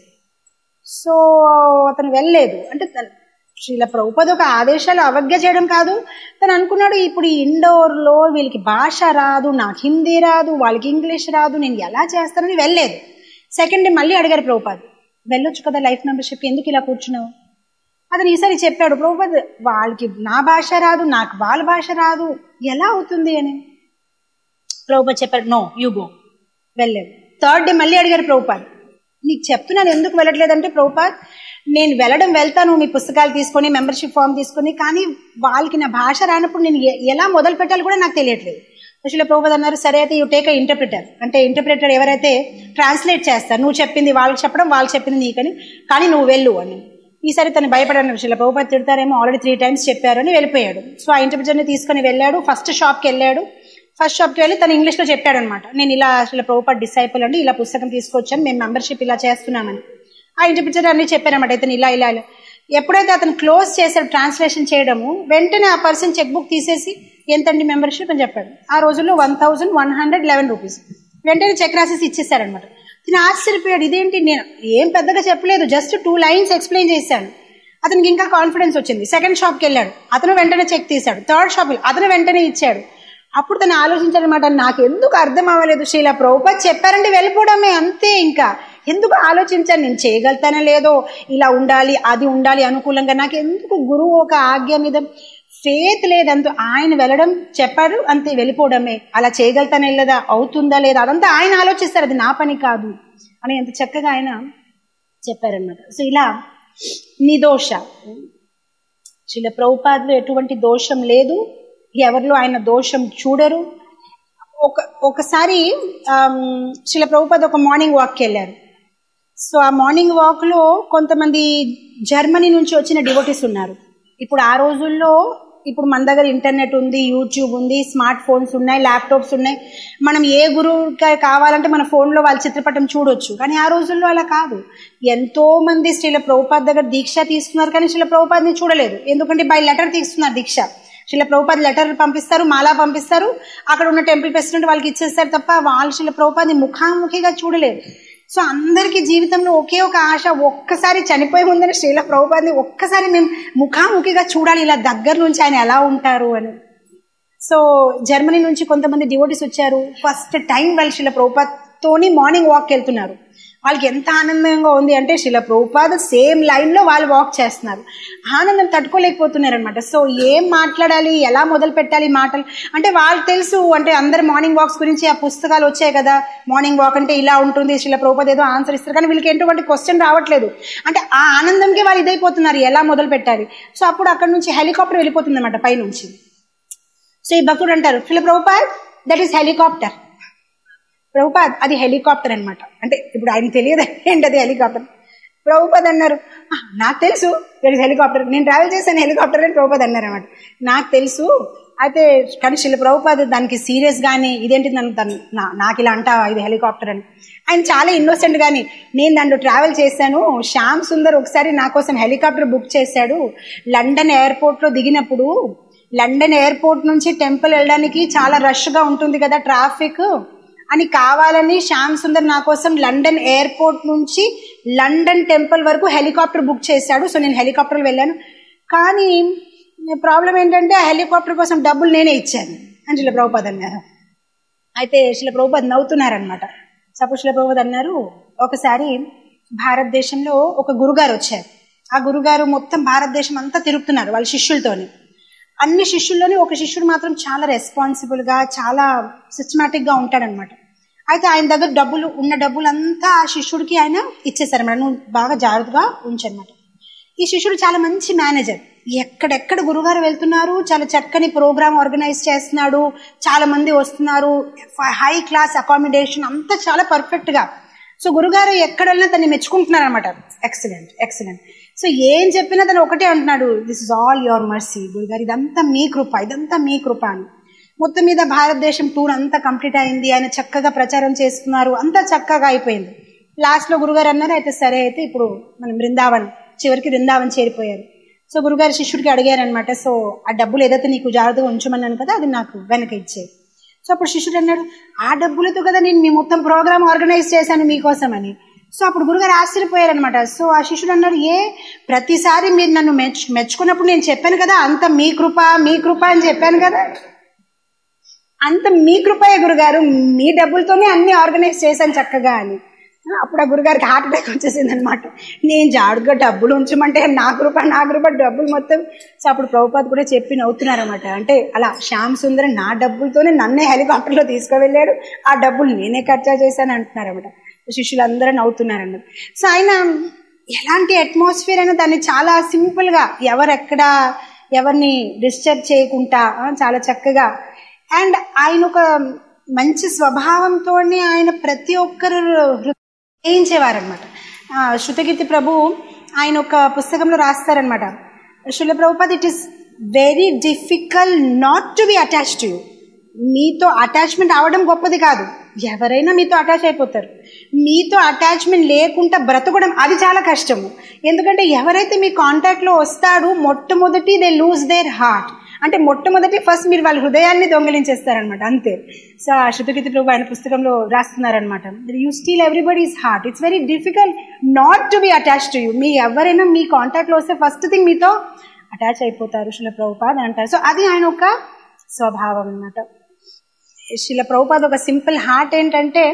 సో అతను వెళ్ళలేదు అంటే తన- శ్రీల ప్రభుపద ఒక ఆదేశాలు అవజ్ఞ చేయడం కాదు తను అనుకున్నాడు ఇప్పుడు ఈ ఇండోర్లో వీళ్ళకి భాష రాదు నాకు హిందీ రాదు వాళ్ళకి ఇంగ్లీష్ రాదు నేను ఎలా చేస్తానని వెళ్ళలేదు సెకండ్ డే మళ్ళీ అడిగారు ప్రభుపాద్ వెళ్ళొచ్చు కదా లైఫ్ మెంబర్షిప్ ఎందుకు ఇలా కూర్చున్నావు అతను ఈసారి చెప్పాడు ప్రభుపాద్ వాళ్ళకి నా భాష రాదు నాకు వాళ్ళ భాష రాదు ఎలా అవుతుంది అని ప్రభుపాద్ చెప్పారు నో యూ గో వెళ్ళాడు థర్డ్ డే మళ్ళీ అడిగారు ప్రభుపాద్ నీకు చెప్తున్నాను ఎందుకు వెళ్ళట్లేదంటే ప్రభుపాద్ నేను వెళ్ళడం వెళ్తాను మీ పుస్తకాలు తీసుకొని మెంబర్షిప్ ఫామ్ తీసుకొని కానీ వాళ్ళకి నా భాష రానప్పుడు నేను ఎ- ఎలా మొదలు పెట్టాలి కూడా నాకు తెలియట్లేదు అసలు ప్రభుపాద్ అన్నారు సరే అయితే యూ టేక్ ఇంటర్ప్రిటర్ అంటే ఇంటర్ప్రిటర్ ఎవరైతే ట్రాన్స్లేట్ చేస్తారు నువ్వు చెప్పింది వాళ్ళకి చెప్పడం వాళ్ళు చెప్పింది నీకని కానీ నువ్వు వెళ్ళు అని ఈసారి తను భయపడిన విషయంలో ప్రభుపాద్ తిడతారేమో ఆల్రెడీ త్రీ టైమ్స్ చెప్పారు అని వెళ్ళిపోయాడు సో ఆ ఇంటర్ప్రిటర్ని తీసుకొని వెళ్ళాడు ఫస్ట్ షాప్కి వెళ్ళాడు ఫస్ట్ షాప్కి వెళ్ళి తను ఇంగ్లీష్లో చెప్పాడు అనమాట నేను ఇలా అసలు ప్రభుపాద్ డిసైపుల్ అండి ఇలా పుస్తకం తీసుకొచ్చాను మేము మెంబర్షిప్ ఇలా చేస్తున్నామని ఆ ఇంటర్ప్రిటర్ అన్ని చెప్పారన్నమాట ఇతను ఇలా ఇలా ఇలా ఎప్పుడైతే అతను క్లోజ్ చేశాడు ట్రాన్స్లేషన్ చేయడము వెంటనే ఆ పర్సన్ చెక్ బుక్ తీసేసి ఎంతండి మెంబర్షిప్ అని చెప్పాడు ఆ రోజుల్లో one thousand one hundred eleven rupees వెంటనే చెక్ రాసేసి ఇచ్చేసారనమాట నేను ఆశ్చర్యపోయాడు ఇదేంటి నేను ఏం పెద్దగా చెప్పలేదు జస్ట్ టూ లైన్స్ ఎక్స్ప్లెయిన్ చేశాను అతనికి ఇంకా కాన్ఫిడెన్స్ వచ్చింది సెకండ్ షాప్కి వెళ్ళాడు అతను వెంటనే చెక్ తీశాడు థర్డ్ షాప్ అతను వెంటనే ఇచ్చాడు అప్పుడు తను ఆలోచించాడనమాట నాకు ఎందుకు అర్థం అవ్వలేదు శ్రీలా ప్రభుపాద్ చెప్పారంటే వెళ్ళిపోవడమే అంతే ఇంకా ఎందుకు ఆలోచించాను నేను చేయగలుగుతానో లేదో ఇలా ఉండాలి అది ఉండాలి అనుకూలంగా నాకు ఎందుకు గురువు ఒక ఆజ్ఞ మీద ఫేత్ లేదంత ఆయన వెళ్ళడం చెప్పారు అంతే వెళ్ళిపోవడమే అలా చేయగలుగుతానే లేదా అవుతుందా లేదా అదంతా ఆయన ఆలోచిస్తారు అది నా పని కాదు అని ఎంత చక్కగా ఆయన చెప్పారనమాట సో ఇలా నిదోష శిల ప్రభుపాదులు ఎటువంటి దోషం లేదు ఎవరిలో ఆయన దోషం చూడరు ఒక ఒకసారి ఆమ్, శిల ప్రభుపాద్ ఒక మార్నింగ్ వాక్కి వెళ్ళారు సో ఆ మార్నింగ్ వాక్ లో కొంతమంది జర్మనీ నుంచి వచ్చిన డివోటీస్ ఉన్నారు ఇప్పుడు ఆ రోజుల్లో ఇప్పుడు మన దగ్గర ఇంటర్నెట్ ఉంది యూట్యూబ్ ఉంది స్మార్ట్ ఫోన్స్ ఉన్నాయి ల్యాప్టాప్స్ ఉన్నాయి మనం ఏ గురువు కావాలంటే మన ఫోన్లో వాళ్ళ చిత్రపటం చూడొచ్చు కానీ ఆ రోజుల్లో అలా కాదు ఎంతో మంది శ్రీల ప్రభుపాద్ దగ్గర దీక్ష తీసుకున్నారు కానీ శ్రీల ప్రభుపాద్ని చూడలేదు ఎందుకంటే బై లెటర్ తీసుకున్నారు దీక్ష శిల ప్రభుపాద్ లెటర్ పంపిస్తారు మాలా పంపిస్తారు అక్కడ ఉన్న టెంపుల్ ప్రెసిడెంట్ వాళ్ళకి ఇచ్చేస్తారు తప్ప వాళ్ళు శిల ప్రభుపాద్ని ముఖాముఖిగా చూడలేదు సో అందరికీ జీవితంలో ఒకే ఒక ఆశ ఒక్కసారి చనిపోయి ఉందని శ్రీల ప్రభుపాద్ని ఒక్కసారి మేము ముఖాముఖిగా చూడాలి ఇలా దగ్గర నుంచి ఆయన ఎలా ఉంటారు అని సో జర్మనీ నుంచి కొంతమంది డివోటీస్ వచ్చారు ఫస్ట్ టైం వాళ్ళు శిల ప్రభుపాద్తోని మార్నింగ్ వాక్ వెళ్తున్నారు వాళ్ళకి ఎంత ఆనందంగా ఉంది అంటే శిల ప్రభుపాద్ సేమ్ లైన్ లో వాళ్ళు వాక్ చేస్తున్నారు ఆనందం తట్టుకోలేకపోతున్నారు అనమాట సో ఏం మాట్లాడాలి ఎలా మొదలు పెట్టాలి మాటలు అంటే వాళ్ళకి తెలుసు అంటే అందరు మార్నింగ్ వాక్స్ గురించి ఆ పుస్తకాలు వచ్చాయి కదా మార్నింగ్ వాక్ అంటే ఇలా ఉంటుంది శిల ప్రభుపాద్ ఏదో ఆన్సర్ ఇస్తారు కానీ వీళ్ళకి ఎటువంటి క్వశ్చన్ రావట్లేదు అంటే ఆ ఆనందంకి వాళ్ళు ఇదైపోతున్నారు ఎలా మొదలు పెట్టాలి సో అప్పుడు అక్కడ నుంచి హెలికాప్టర్ వెళ్ళిపోతుంది అనమాట పైనుంచి సో ఈ భక్తుడు అంటారు Srila Prabhupad that is helicopter Prabhupad అది హెలికాప్టర్ అన్నమాట అంటే ఇప్పుడు ఆయన తెలియదు ఏంటి అది హెలికాప్టర్ ప్రభుపద్ అన్నారు "ఆ, నాకు తెలుసు there is హెలికాప్టర్ నేను ట్రావెల్ చేశాను హెలికాప్టర్ అని ప్రభుపద్ అన్నారు అనమాట నాకు తెలుసు అయితే కానీ శిల ప్రభుపాద్ దానికి సీరియస్ గానీ ఇదేంటి నన్ను తను నా- నాకు ఇలా అంటావా ఇది హెలికాప్టర్ అని ఆయన చాలా ఇన్నోసెంట్ గాని నేను దాంట్లో ట్రావెల్ చేశాను శ్యామ్ సుందర్ ఒకసారి నా కోసం హెలికాప్టర్ బుక్ చేశాడు లండన్ ఎయిర్పోర్ట్ లో దిగినప్పుడు లండన్ ఎయిర్పోర్ట్ నుంచి టెంపుల్ వెళ్ళడానికి చాలా రష్ గా ఉంటుంది కదా ట్రాఫిక్ అని కావాలని శ్యామ్ సుందర్ నా కోసం లండన్ ఎయిర్పోర్ట్ నుంచి లండన్ టెంపుల్ వరకు హెలికాప్టర్ బుక్ చేశాడు సో నేను హెలికాప్టర్ వెళ్ళాను కానీ ప్రాబ్లం ఏంటంటే ఆ హెలికాప్టర్ కోసం డబ్బులు నేనే ఇచ్చాను అని శిల ప్రభుపాద్ అన్నారు అయితే శిల ప్రభుపాద్ నవ్వుతున్నారనమాట సపోజ్ శిల ప్రభుపాద్ అన్నారు ఒకసారి భారతదేశంలో ఒక గురుగారు వచ్చారు ఆ గురుగారు మొత్తం భారతదేశం అంతా తిరుగుతున్నారు వాళ్ళ శిష్యులతోని అన్ని శిష్యుల్లోని ఒక శిష్యుడు మాత్రం చాలా రెస్పాన్సిబుల్ గా చాలా సిస్టమేటిక్ గా ఉంటాడనమాట అయితే ఆయన దగ్గర డబ్బులు ఉన్న డబ్బులు అంతా ఆ శిష్యుడికి ఆయన ఇచ్చేసారనమాట నువ్వు బాగా జాగ్రత్తగా ఉంచనమాట ఈ శిష్యుడు చాలా మంచి మేనేజర్ ఎక్కడెక్కడ గురుగారు వెళ్తున్నారు చాలా చక్కని ప్రోగ్రామ్ ఆర్గనైజ్ చేస్తున్నాడు చాలా మంది వస్తున్నారు హై క్లాస్ అకామిడేషన్ అంతా చాలా పర్ఫెక్ట్ గా సో గురుగారు ఎక్కడ వెళ్ళినా తను మెచ్చుకుంటున్నారు అనమాట ఎక్సలెంట్ ఎక్సలెంట్ సో ఏం చెప్పినా తను ఒకటే అంటున్నాడు this is all your mercy గురుగారు ఇదంతా మీ కృప ఇదంతా మీ కృప అని మొత్తం మీద భారతదేశం టూర్ అంతా కంప్లీట్ అయింది ఆయన చక్కగా ప్రచారం చేస్తున్నారు అంతా చక్కగా అయిపోయింది లాస్ట్ లో గురుగారు అన్నారు అయితే సరే అయితే ఇప్పుడు మనం బృందావన్ చివరికి బృందావన్ చేరిపోయారు సో గురుగారు శిష్యుడికి అడిగారనమాట సో ఆ డబ్బులు ఏదైతే నీకు జాగ్రత్తగా ఉంచమన్నాను కదా అది నాకు వెనక ఇచ్చేది సో అప్పుడు శిష్యుడు అన్నాడు ఆ డబ్బులతో కదా నేను మీ మొత్తం ప్రోగ్రామ్ ఆర్గనైజ్ చేశాను మీకోసం అని సో అప్పుడు గురుగారు ఆశ్చర్యపోయారనమాట సో ఆ శిష్యుడు అన్నారు ఏ ప్రతిసారి మీరు నన్ను మెచ్చు మెచ్చుకున్నప్పుడు నేను చెప్పాను కదా అంత మీ కృప మీ కృప అని చెప్పాను కదా అంత మీ కృపయే గురుగారు మీ డబ్బులతోనే అన్ని ఆర్గనైజ్ చేశాను చక్కగా అని అప్పుడు ఆ గురుగారికి హార్ట్ అటాక్ వచ్చేసింది అనమాట నేను జాడుగా డబ్బులు ఉంచమంటే నా కృప నా కృప డబ్బులు మొత్తం సో అప్పుడు ప్రభుపాద్ కూడా చెప్పి నవ్వుతున్నారన్నమాట అంటే అలా శ్యామ్ సుందర్ నా డబ్బులతోనే నన్నే హెలికాప్టర్లో తీసుకువెళ్ళాడు ఆ డబ్బులు నేనే ఖర్చా చేశాను అంటున్నారన్నమాట శిష్యులందరూ నవ్వుతున్నారన్నమాట సో ఆయన ఎలాంటి అట్మాస్ఫియర్ అయినా దాన్ని చాలా సింపుల్ గా ఎవరెక్కడ ఎవరిని డిస్టర్బ్ చేయకుండా ఆ, చాలా చక్కగా అండ్ ఆయన ఒక మంచి స్వభావంతో ఆయన ప్రతి ఒక్కరు జయించేవారనమాట శృతకీర్తి ప్రభు ఆయన ఒక పుస్తకంలో రాస్తారనమాట Srila Prabhupad it is very difficult not to be attach to you మీతో అటాచ్మెంట్ అవడం గొప్పది కాదు ఎవరైనా మీతో అటాచ్ అయిపోతారు మీతో అటాచ్మెంట్ లేకుండా బ్రతకడం అది చాలా కష్టము ఎందుకంటే ఎవరైతే మీ కాంటాక్ట్ లో వస్తాడు మొట్టమొదటి దే లూజ్ దేర్ హార్ట్ అంటే మొట్టమొదటి ఫస్ట్ మీరు వాళ్ళ హృదయాన్ని దొంగలించేస్తారనమాట అంతే సో ఆ శృతగీతి ప్రభు ఆయన పుస్తకంలో రాస్తున్నారనమాట you steal everybody's heart it's very difficult not to be attach to you మీ ఎవరైనా మీ కాంటాక్ట్ లో వస్తే ఫస్ట్ థింగ్ మీతో అటాచ్ అయిపోతారు శిల ప్రభుపాద్ అని అంటారు సో అది ఆయన ఒక స్వభావం అనమాట శిల ప్రభుపాద్ ఒక సింపుల్ హార్ట్ ఏంటంటే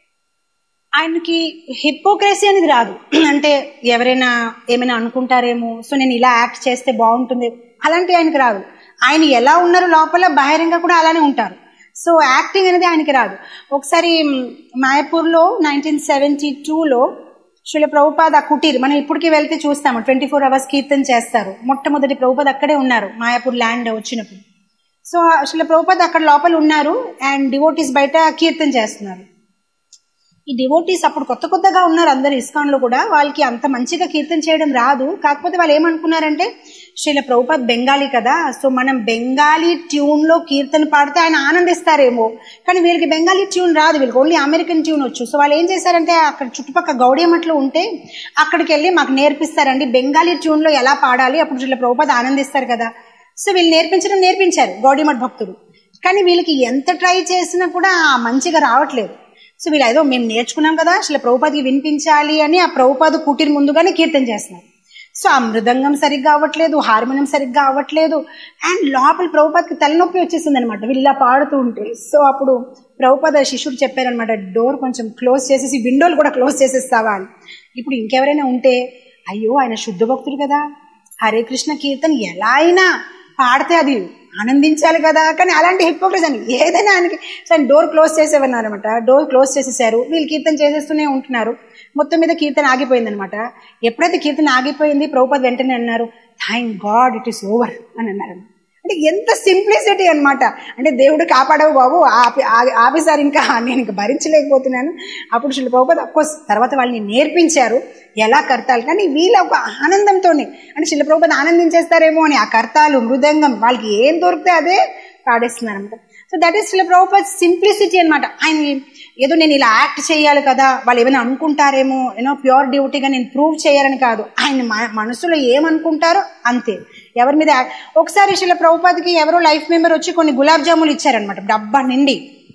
ఆయనకి హిపోక్రసీ అనేది రాదు అంటే ఎవరైనా ఏమైనా అనుకుంటారేమో సో నేను ఇలా యాక్ట్ చేస్తే బాగుంటుంది అలాంటి ఆయనకి రాదు ఆయన ఎలా ఉన్నారు లోపల బహిరంగ కూడా అలానే ఉంటారు సో యాక్టింగ్ అనేది ఆయనకి రాదు ఒకసారి మ్, మాయపూర్లో నైన్టీన్ సెవెంటీ టూలో శిల ప్రభుపాద్ ఆ కుటీర్ మనం ఇప్పటికి వెళ్తే చూస్తాము ట్వంటీ ఫోర్ అవర్స్ కీర్తన చేస్తారు మొట్టమొదటి ప్రభుపాద్ అక్కడే ఉన్నారు మాయాపూర్ ల్యాండ్ వచ్చినప్పుడు సో శిల ప్రభుపాద్ అక్కడ లోపల ఉన్నారు అండ్ డివోటీస్ బయట కీర్తన చేస్తున్నారు ఈ డివోటీస్ అప్పుడు కొత్త కొత్తగా ఉన్నారు అందరు ఇస్కాన్ లో కూడా వాళ్ళకి అంత మంచిగా కీర్తన చేయడం రాదు కాకపోతే వాళ్ళు ఏమనుకున్నారంటే శ్రీల ప్రభుపాద్ బెంగాలీ కదా సో మనం బెంగాలీ ట్యూన్ లో కీర్తన పాడితే ఆయన ఆనందిస్తారేమో కానీ వీళ్ళకి బెంగాలీ ట్యూన్ రాదు వీళ్ళకి ఓన్లీ అమెరికన్ ట్యూన్ వచ్చు సో వాళ్ళు ఏం చేశారంటే అక్కడ చుట్టుపక్కల గౌడియమట్లు ఉంటే అక్కడికి వెళ్ళి మాకు నేర్పిస్తారండి బెంగాలీ ట్యూన్ లో ఎలా పాడాలి అప్పుడు శ్రీల ప్రభుపాద్ ఆనందిస్తారు కదా సో వీళ్ళు నేర్పించడం నేర్పించారు గౌడిమఠ్ భక్తులు కానీ వీళ్ళకి ఎంత ట్రై చేసినా కూడా మంచిగా రావట్లేదు సో వీళ్ళు ఏదో మేము నేర్చుకున్నాం కదా అసలు ప్రభుపాదికి వినిపించాలి అని ఆ ప్రభుపాద కుటీర్ ముందుగానే కీర్తన చేస్తున్నారు సో ఆ మృదంగం సరిగ్గా అవ్వట్లేదు హార్మోనియం సరిగ్గా అవ్వట్లేదు అండ్ లోపల ప్రభుపాదకి తలనొప్పి వచ్చేసింది అనమాట వీళ్ళు ఇలా పాడుతూ ఉంటే సో అప్పుడు ప్రభుపాద శిష్యుడు చెప్పారనమాట డోర్ కొంచెం క్లోజ్ చేసేసి విండోలు కూడా క్లోజ్ చేసేస్తావా అని ఇప్పుడు ఇంకెవరైనా ఉంటే అయ్యో ఆయన శుద్ధ భక్తుడు కదా హరే కృష్ణ కీర్తన ఎలా అయినా పాడితే అది ఆనందించాలి కదా కానీ అలాంటి హిపోక్రసీ అని ఏదైనా ఆయనకి సో ఆయన డోర్ క్లోజ్ చేసేవన్నారు అనమాట డోర్ క్లోజ్ చేసేసారు వీళ్ళు కీర్తన చేసేస్తూనే ఉంటున్నారు మొత్తం మీద కీర్తన ఆగిపోయింది అనమాట ఎప్పుడైతే కీర్తన ఆగిపోయింది ప్రభుపద్ వెంటనే అన్నారు thank God it is over అని అన్నారు అంటే ఎంత సింప్లిసిటీ అన్నమాట అంటే దేవుడు కాపాడవు బాబు ఆపి ఆగి- ఆపేసారి ఇంకా నేను ఇంకా భరించలేకపోతున్నాను అప్పుడు శిల ప్రభుపాద అఫ్కోర్స్ తర్వాత వాళ్ళని నేర్పించారు ఎలా కర్తాలు కానీ వీళ్ళ ఒక ఆనందంతోనే అంటే శిల ప్రభుపాద ఆనందించేస్తారేమో అని ఆ కర్తాలు మృదంగం వాళ్ళకి ఏం దొరికితే అదే పాడేస్తున్నారు అనమాట సో దట్ ఈస్ శిల ప్రభుపాద సింప్లిసిటీ అనమాట ఆయన ఏదో నేను ఇలా యాక్ట్ చేయాలి కదా వాళ్ళు ఏమైనా అనుకుంటారేమో ఏదో ప్యూర్ డ్యూటీగా నేను ప్రూవ్ చేయాలని కాదు ఆయన మ- మనసులో ఏమనుకుంటారో అంతే ఎవరి మీద యాక్- ఒకసారి శిల ప్రభుపాదికి ఎవరో లైఫ్ మెంబర్ వచ్చి కొన్ని గులాబ్ జాములు ఇచ్చారనమాట డబ్బా నిండి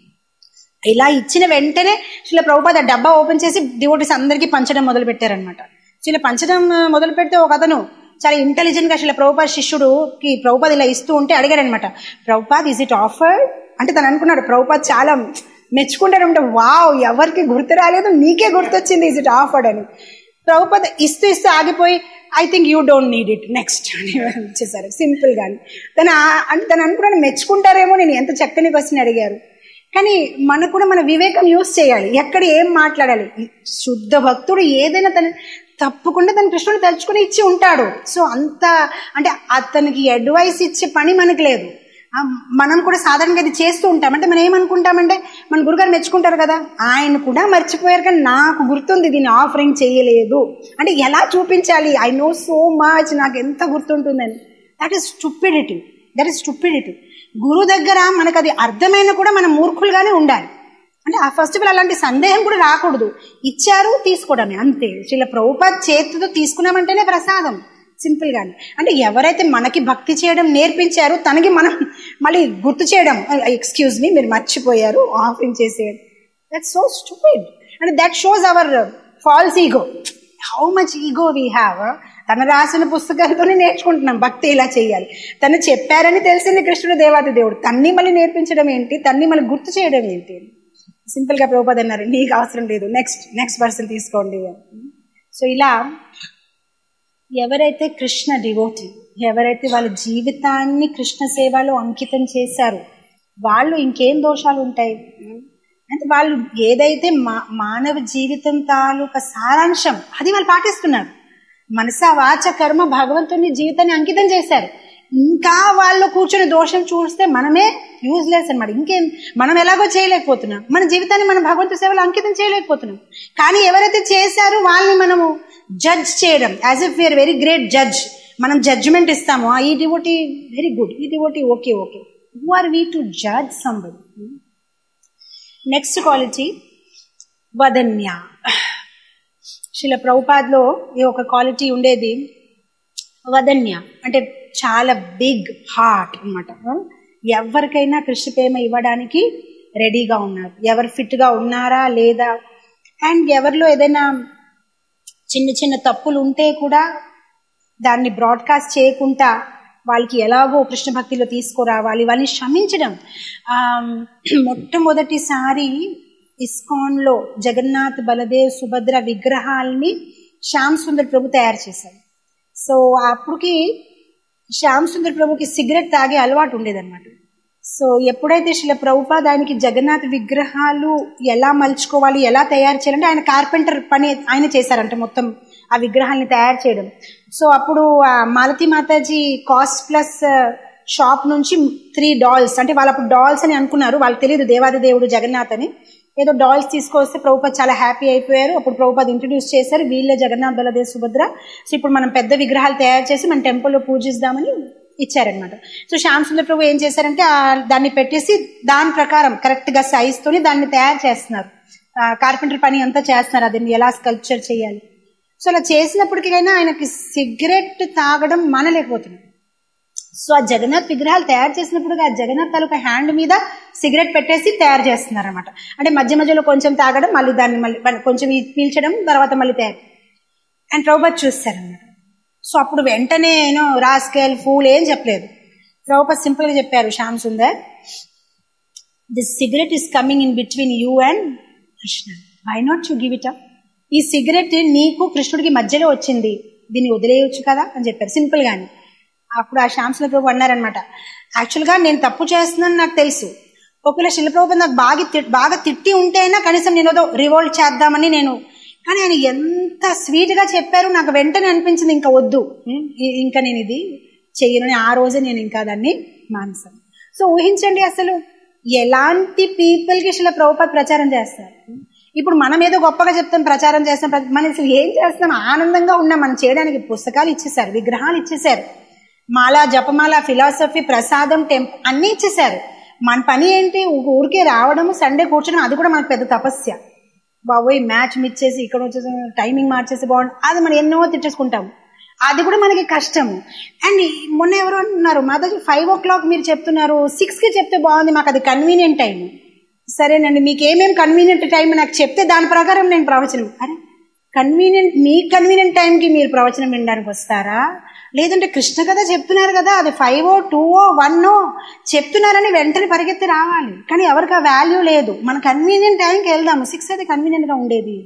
ఇలా ఇచ్చిన వెంటనే శిల ప్రభుపాద ఆ డబ్బా ఓపెన్ చేసి డివోటీస్ అందరికీ పంచడం మొదలు పెట్టారనమాట శిల పంచడం మొదలు పెడితే ఒక అతను చాలా ఇంటెలిజెంట్ గా శిల ప్రభుపాద శిష్యుడుకి ప్రభుపాద ఇలా ఇస్తూ ఉంటే అడిగాడనమాట ప్రభుపాద్ ఇస్ ఇట్ ఆఫర్డ్ అంటే తను అనుకున్నాడు ప్రభుపాద్ చాలా మెచ్చుకుంటాడు అంటే వావ్ ఎవరికి గుర్తు రాలేదు నీకే గుర్తొచ్చింది ఇస్ ఇట్ ఆఫర్డ్ అని ప్రభుపాద ఇస్తూ ఇస్తూ ఆగిపోయి I think you don't need it next అని ఇచ్చేసారు సింపుల్ గాని తను ఆ- అంటే తను అనుకున్నాడు మెచ్చుకుంటారేమో నేను ఎంత చక్కని క్వశ్చన్ అడిగారు కానీ మనకు కూడా మన వివేకం యూస్ చేయాలి ఎక్కడ ఏం మాట్లాడాలి శుద్ధ భక్తుడు ఏదైనా తన తప్పకుండా తన కృష్ణుడు తలుచుకుని ఇచ్చి ఉంటాడు సో అంత అంటే అతనికి అడ్వైస్ ఇచ్చే పని మనకు లేదు ఆ, మనం కూడా సాధారణంగా ఇది చేస్తూ ఉంటాం అంటే మనం ఏమనుకుంటామంటే మన గురుగారు మెచ్చుకుంటారు కదా ఆయన కూడా మర్చిపోయారు కానీ నాకు గుర్తుంది దీన్ని ఆఫరింగ్ చేయలేదు అంటే ఎలా చూపించాలి ఐ నో సో మచ్ నాకు ఎంత గుర్తుంటుందని that is stupidity that is stupidity గురువు దగ్గర మనకు అది అర్థమైన కూడా మనం మూర్ఖులుగానే ఉండాలి అంటే ఆ ఫస్ట్ ఆఫ్ ఆల్ అలాంటి సందేహం కూడా రాకూడదు ఇచ్చారు తీసుకోవడమే అంతే శ్రీల ప్రభుపాద్ చేతితో తీసుకున్నామంటేనే ప్రసాదం సింపుల్ గానే అంటే ఎవరైతే మనకి భక్తి చేయడం నేర్పించారో తనకి మనం మళ్ళీ గుర్తు చేయడం ఎక్స్క్యూజ్ మీ మీరు మర్చిపోయారు ఆఫరింగ్ చేసేయడం దట్ సో స్టూపిడ్ అంటే that shows our false ego how much ego we have తన రాసిన పుస్తకాలతోనే నేర్చుకుంటున్నాం భక్తి ఇలా చేయాలి తను చెప్పారని తెలిసింది కృష్ణుడు దేవాది దేవుడు తన్ని మళ్ళీ నేర్పించడం ఏంటి తన్ని మళ్ళీ గుర్తు చేయడం ఏంటి సింపుల్ గా ప్రభుపద అన్నారు నీకు అవసరం లేదు నెక్స్ట్ నెక్స్ట్ పర్సన్ తీసుకోండి సో ఇలా ఎవరైతే కృష్ణ డివోటీ ఎవరైతే వాళ్ళ జీవితాన్ని కృష్ణ సేవలో అంకితం చేశారో వాళ్ళు ఇంకేం దోషాలు ఉంటాయి అంటే వాళ్ళు ఏదైతే మా మానవ జీవితం తాలూకా సారాంశం అది వాళ్ళు పాటిస్తున్నారు మనస వాచ కర్మ భగవంతుని జీవితాన్ని అంకితం చేశారు ఇంకా వాళ్ళు కూర్చొని దోషం చూస్తే మనమే యూజ్లెస్ అనమాట ఇంకేం మనం ఎలాగో చేయలేకపోతున్నాం మన జీవితాన్ని మనం భగవంతు సేవలో అంకితం చేయలేకపోతున్నాం కానీ ఎవరైతే చేశారో వాళ్ళని మనము జడ్జ్ చేయడం as if we are very great judge మనం జడ్జ్మెంట్ ఇస్తాము "ఆ, ఈ డివోటీ వెరీ గుడ్ ఈ devotee okay okay who are we to judge somebody next quality వదన్య శిల ప్రభుపాద్లో ఈ ఒక క్వాలిటీ ఉండేది వదన్య అంటే చాలా బిగ్ హార్ట్ అనమాట ఎవరికైనా కృష్ణ ప్రేమ ఇవ్వడానికి రెడీగా ఉన్నారు ఎవరు fit గా ఉన్నారా లేదా అండ్ ఎవరిలో ఏదైనా చిన్న చిన్న తప్పులు ఉంటే కూడా దాన్ని బ్రాడ్కాస్ట్ చేయకుండా వాళ్ళకి ఎలాగో కృష్ణ భక్తిలో తీసుకురావాలి వాళ్ళని క్షమించడం ఆ, మొట్టమొదటిసారి ఇస్కాన్లో జగన్నాథ్ బలదేవ్ సుభద్ర విగ్రహాల్ని శ్యామ్ సుందర్ ప్రభు తయారు చేశారు సో అప్పటికి శ్యామ్ సుందర్ ప్రభుకి సిగరెట్ తాగే అలవాటు ఉండేదన్నమాట సో ఎప్పుడైతే శిల ప్రభుపా దానికి జగన్నాథ్ విగ్రహాలు ఎలా మలుచుకోవాలి ఎలా తయారు చేయాలంటే ఆయన కార్పెంటర్ పని ఆయన చేశారంట మొత్తం ఆ విగ్రహాలని తయారు చేయడం సో అప్పుడు ఆ Malati Mataji cost plus shop నుంచి త్రీ డాల్స్ అంటే వాళ్ళు అప్పుడు డాల్స్ అని అనుకున్నారు వాళ్ళకి తెలియదు దేవాది దేవుడు జగన్నాథ్ అని ఏదో డాల్స్ తీసుకొస్తే ప్రభుపాద్ చాలా హ్యాపీ అయిపోయారు అప్పుడు ప్రభుపాద్ ఇంట్రడ్యూస్ చేశారు వీళ్ళే జగన్నాథ్ బలదేవ్ సుభద్ర సో ఇప్పుడు మనం పెద్ద విగ్రహాలు తయారు చేసి మన టెంపుల్లో పూజిద్దామని ఇచ్చారనమాట సో శ్యామ్ సుందర్ ప్రభు ఏం చేశారంటే ఆ దాన్ని పెట్టేసి దాని ప్రకారం కరెక్ట్ గా సైజ్ తోని దాన్ని తయారు చేస్తున్నారు కార్పెంటర్ పని అంతా చేస్తున్నారు అది ఎలా స్కల్ప్చర్ చేయాలి సో అలా చేసినప్పటికైనా ఆయనకి సిగరెట్ తాగడం మానలేకపోతున్నాడు సో ఆ జగన్నాథ్ విగ్రహాలు తయారు చేసినప్పుడు ఆ జగన్నాథ్ తాలూకా హ్యాండ్ మీద సిగరెట్ పెట్టేసి తయారు చేస్తున్నారు అనమాట అంటే మధ్య మధ్యలో కొంచెం తాగడం మళ్ళీ దాన్ని మళ్ళీ మళ్ళీ కొంచెం ఈ పీల్చడం తర్వాత మళ్ళీ తయారు అండ్ ప్రభుపాద్ చూస్తారనమాట సో అప్పుడు వెంటనే ఏనో రాస్కెల్ ఫూల్ ఏం చెప్పలేదు ప్రభుపాద్ సింపుల్ గా చెప్పారు Shyam Sundar this cigarette is coming in between you and Krishna why not you give it up ఈ సిగరెట్ నీకు కృష్ణుడికి మధ్యలో వచ్చింది దీన్ని వదిలేయొచ్చు కదా అని చెప్పారు సింపుల్ గాని అప్పుడు ఆ శ్యామ్సుల ప్రభు అన్నారనమాట యాక్చువల్ గా నేను తప్పు చేస్తున్నాను నాకు తెలుసు ఒకవేళ శిలప్రభు నాకు బాగా తి- బాగా తిట్టి ఉంటేనా కనీసం నేను ఏదో రివోల్ట్ చేద్దామని నేను కానీ ఆయన ఎంత స్వీట్ గా చెప్పారు నాకు వెంటనే అనిపించింది ఇంకా వద్దు ఉం, ఇ- ఇంకా నేను ఇది చెయ్యను అని ఆ రోజే నేను ఇంకా దాన్ని మానసం సో ఊహించండి అసలు ఎలాంటి పీపుల్కి అసలు ప్రభుపాద్ ప్రచారం చేస్తారు ఇప్పుడు మనం ఏదో గొప్పగా చెప్తాం ప్రచారం చేస్తాం ప్ర- మనం అసలు ఏం చేస్తాం ఆనందంగా ఉన్నాం మనం చేయడానికి పుస్తకాలు ఇచ్చేసారు విగ్రహాలు ఇచ్చేసారు మాల జపమాల ఫిలాసఫీ ప్రసాదం టెంప్ అన్నీ ఇచ్చేసారు మన పని ఏంటి ఊ- ఊరికే రావడం సండే కూర్చోడం అది కూడా మనకు పెద్ద తపస్య బాబోయ్ మ్యాచ్ మిస్ చేసి ఇక్కడ వచ్చేసి టైమింగ్ మార్చేసి బాగుంది అది మనం ఎన్నో తిట్టేసుకుంటాము అది కూడా మనకి కష్టము అండ్ మొన్న ఎవరు అంటున్నారు మాతాజీ ఫైవ్ ఓ క్లాక్ మీరు చెప్తున్నారు సిక్స్ కి చెప్తే బాగుంది మాకు అది కన్వీనియంట్ టైం సరేనండి మీకు ఏమేమి కన్వీనియంట్ టైం నాకు చెప్తే దాని ప్రకారం నేను ప్రవచనం అరే కన్వీనియంట్ మీ కన్వీనియంట్ టైంకి మీరు ప్రవచనం వినడానికి వస్తారా లేదంటే కృష్ణ కథ చెప్తున్నారు కదా అది five o two o one o చెప్తున్నారని వెంటనే పరిగెత్తి రావాలి కానీ ఎవరికి ఆ వాల్యూ లేదు మన కన్వీనియంట్ టైంకి వెళ్దాము సిక్స్ అయితే కన్వీనియంట్ గా ఉండేది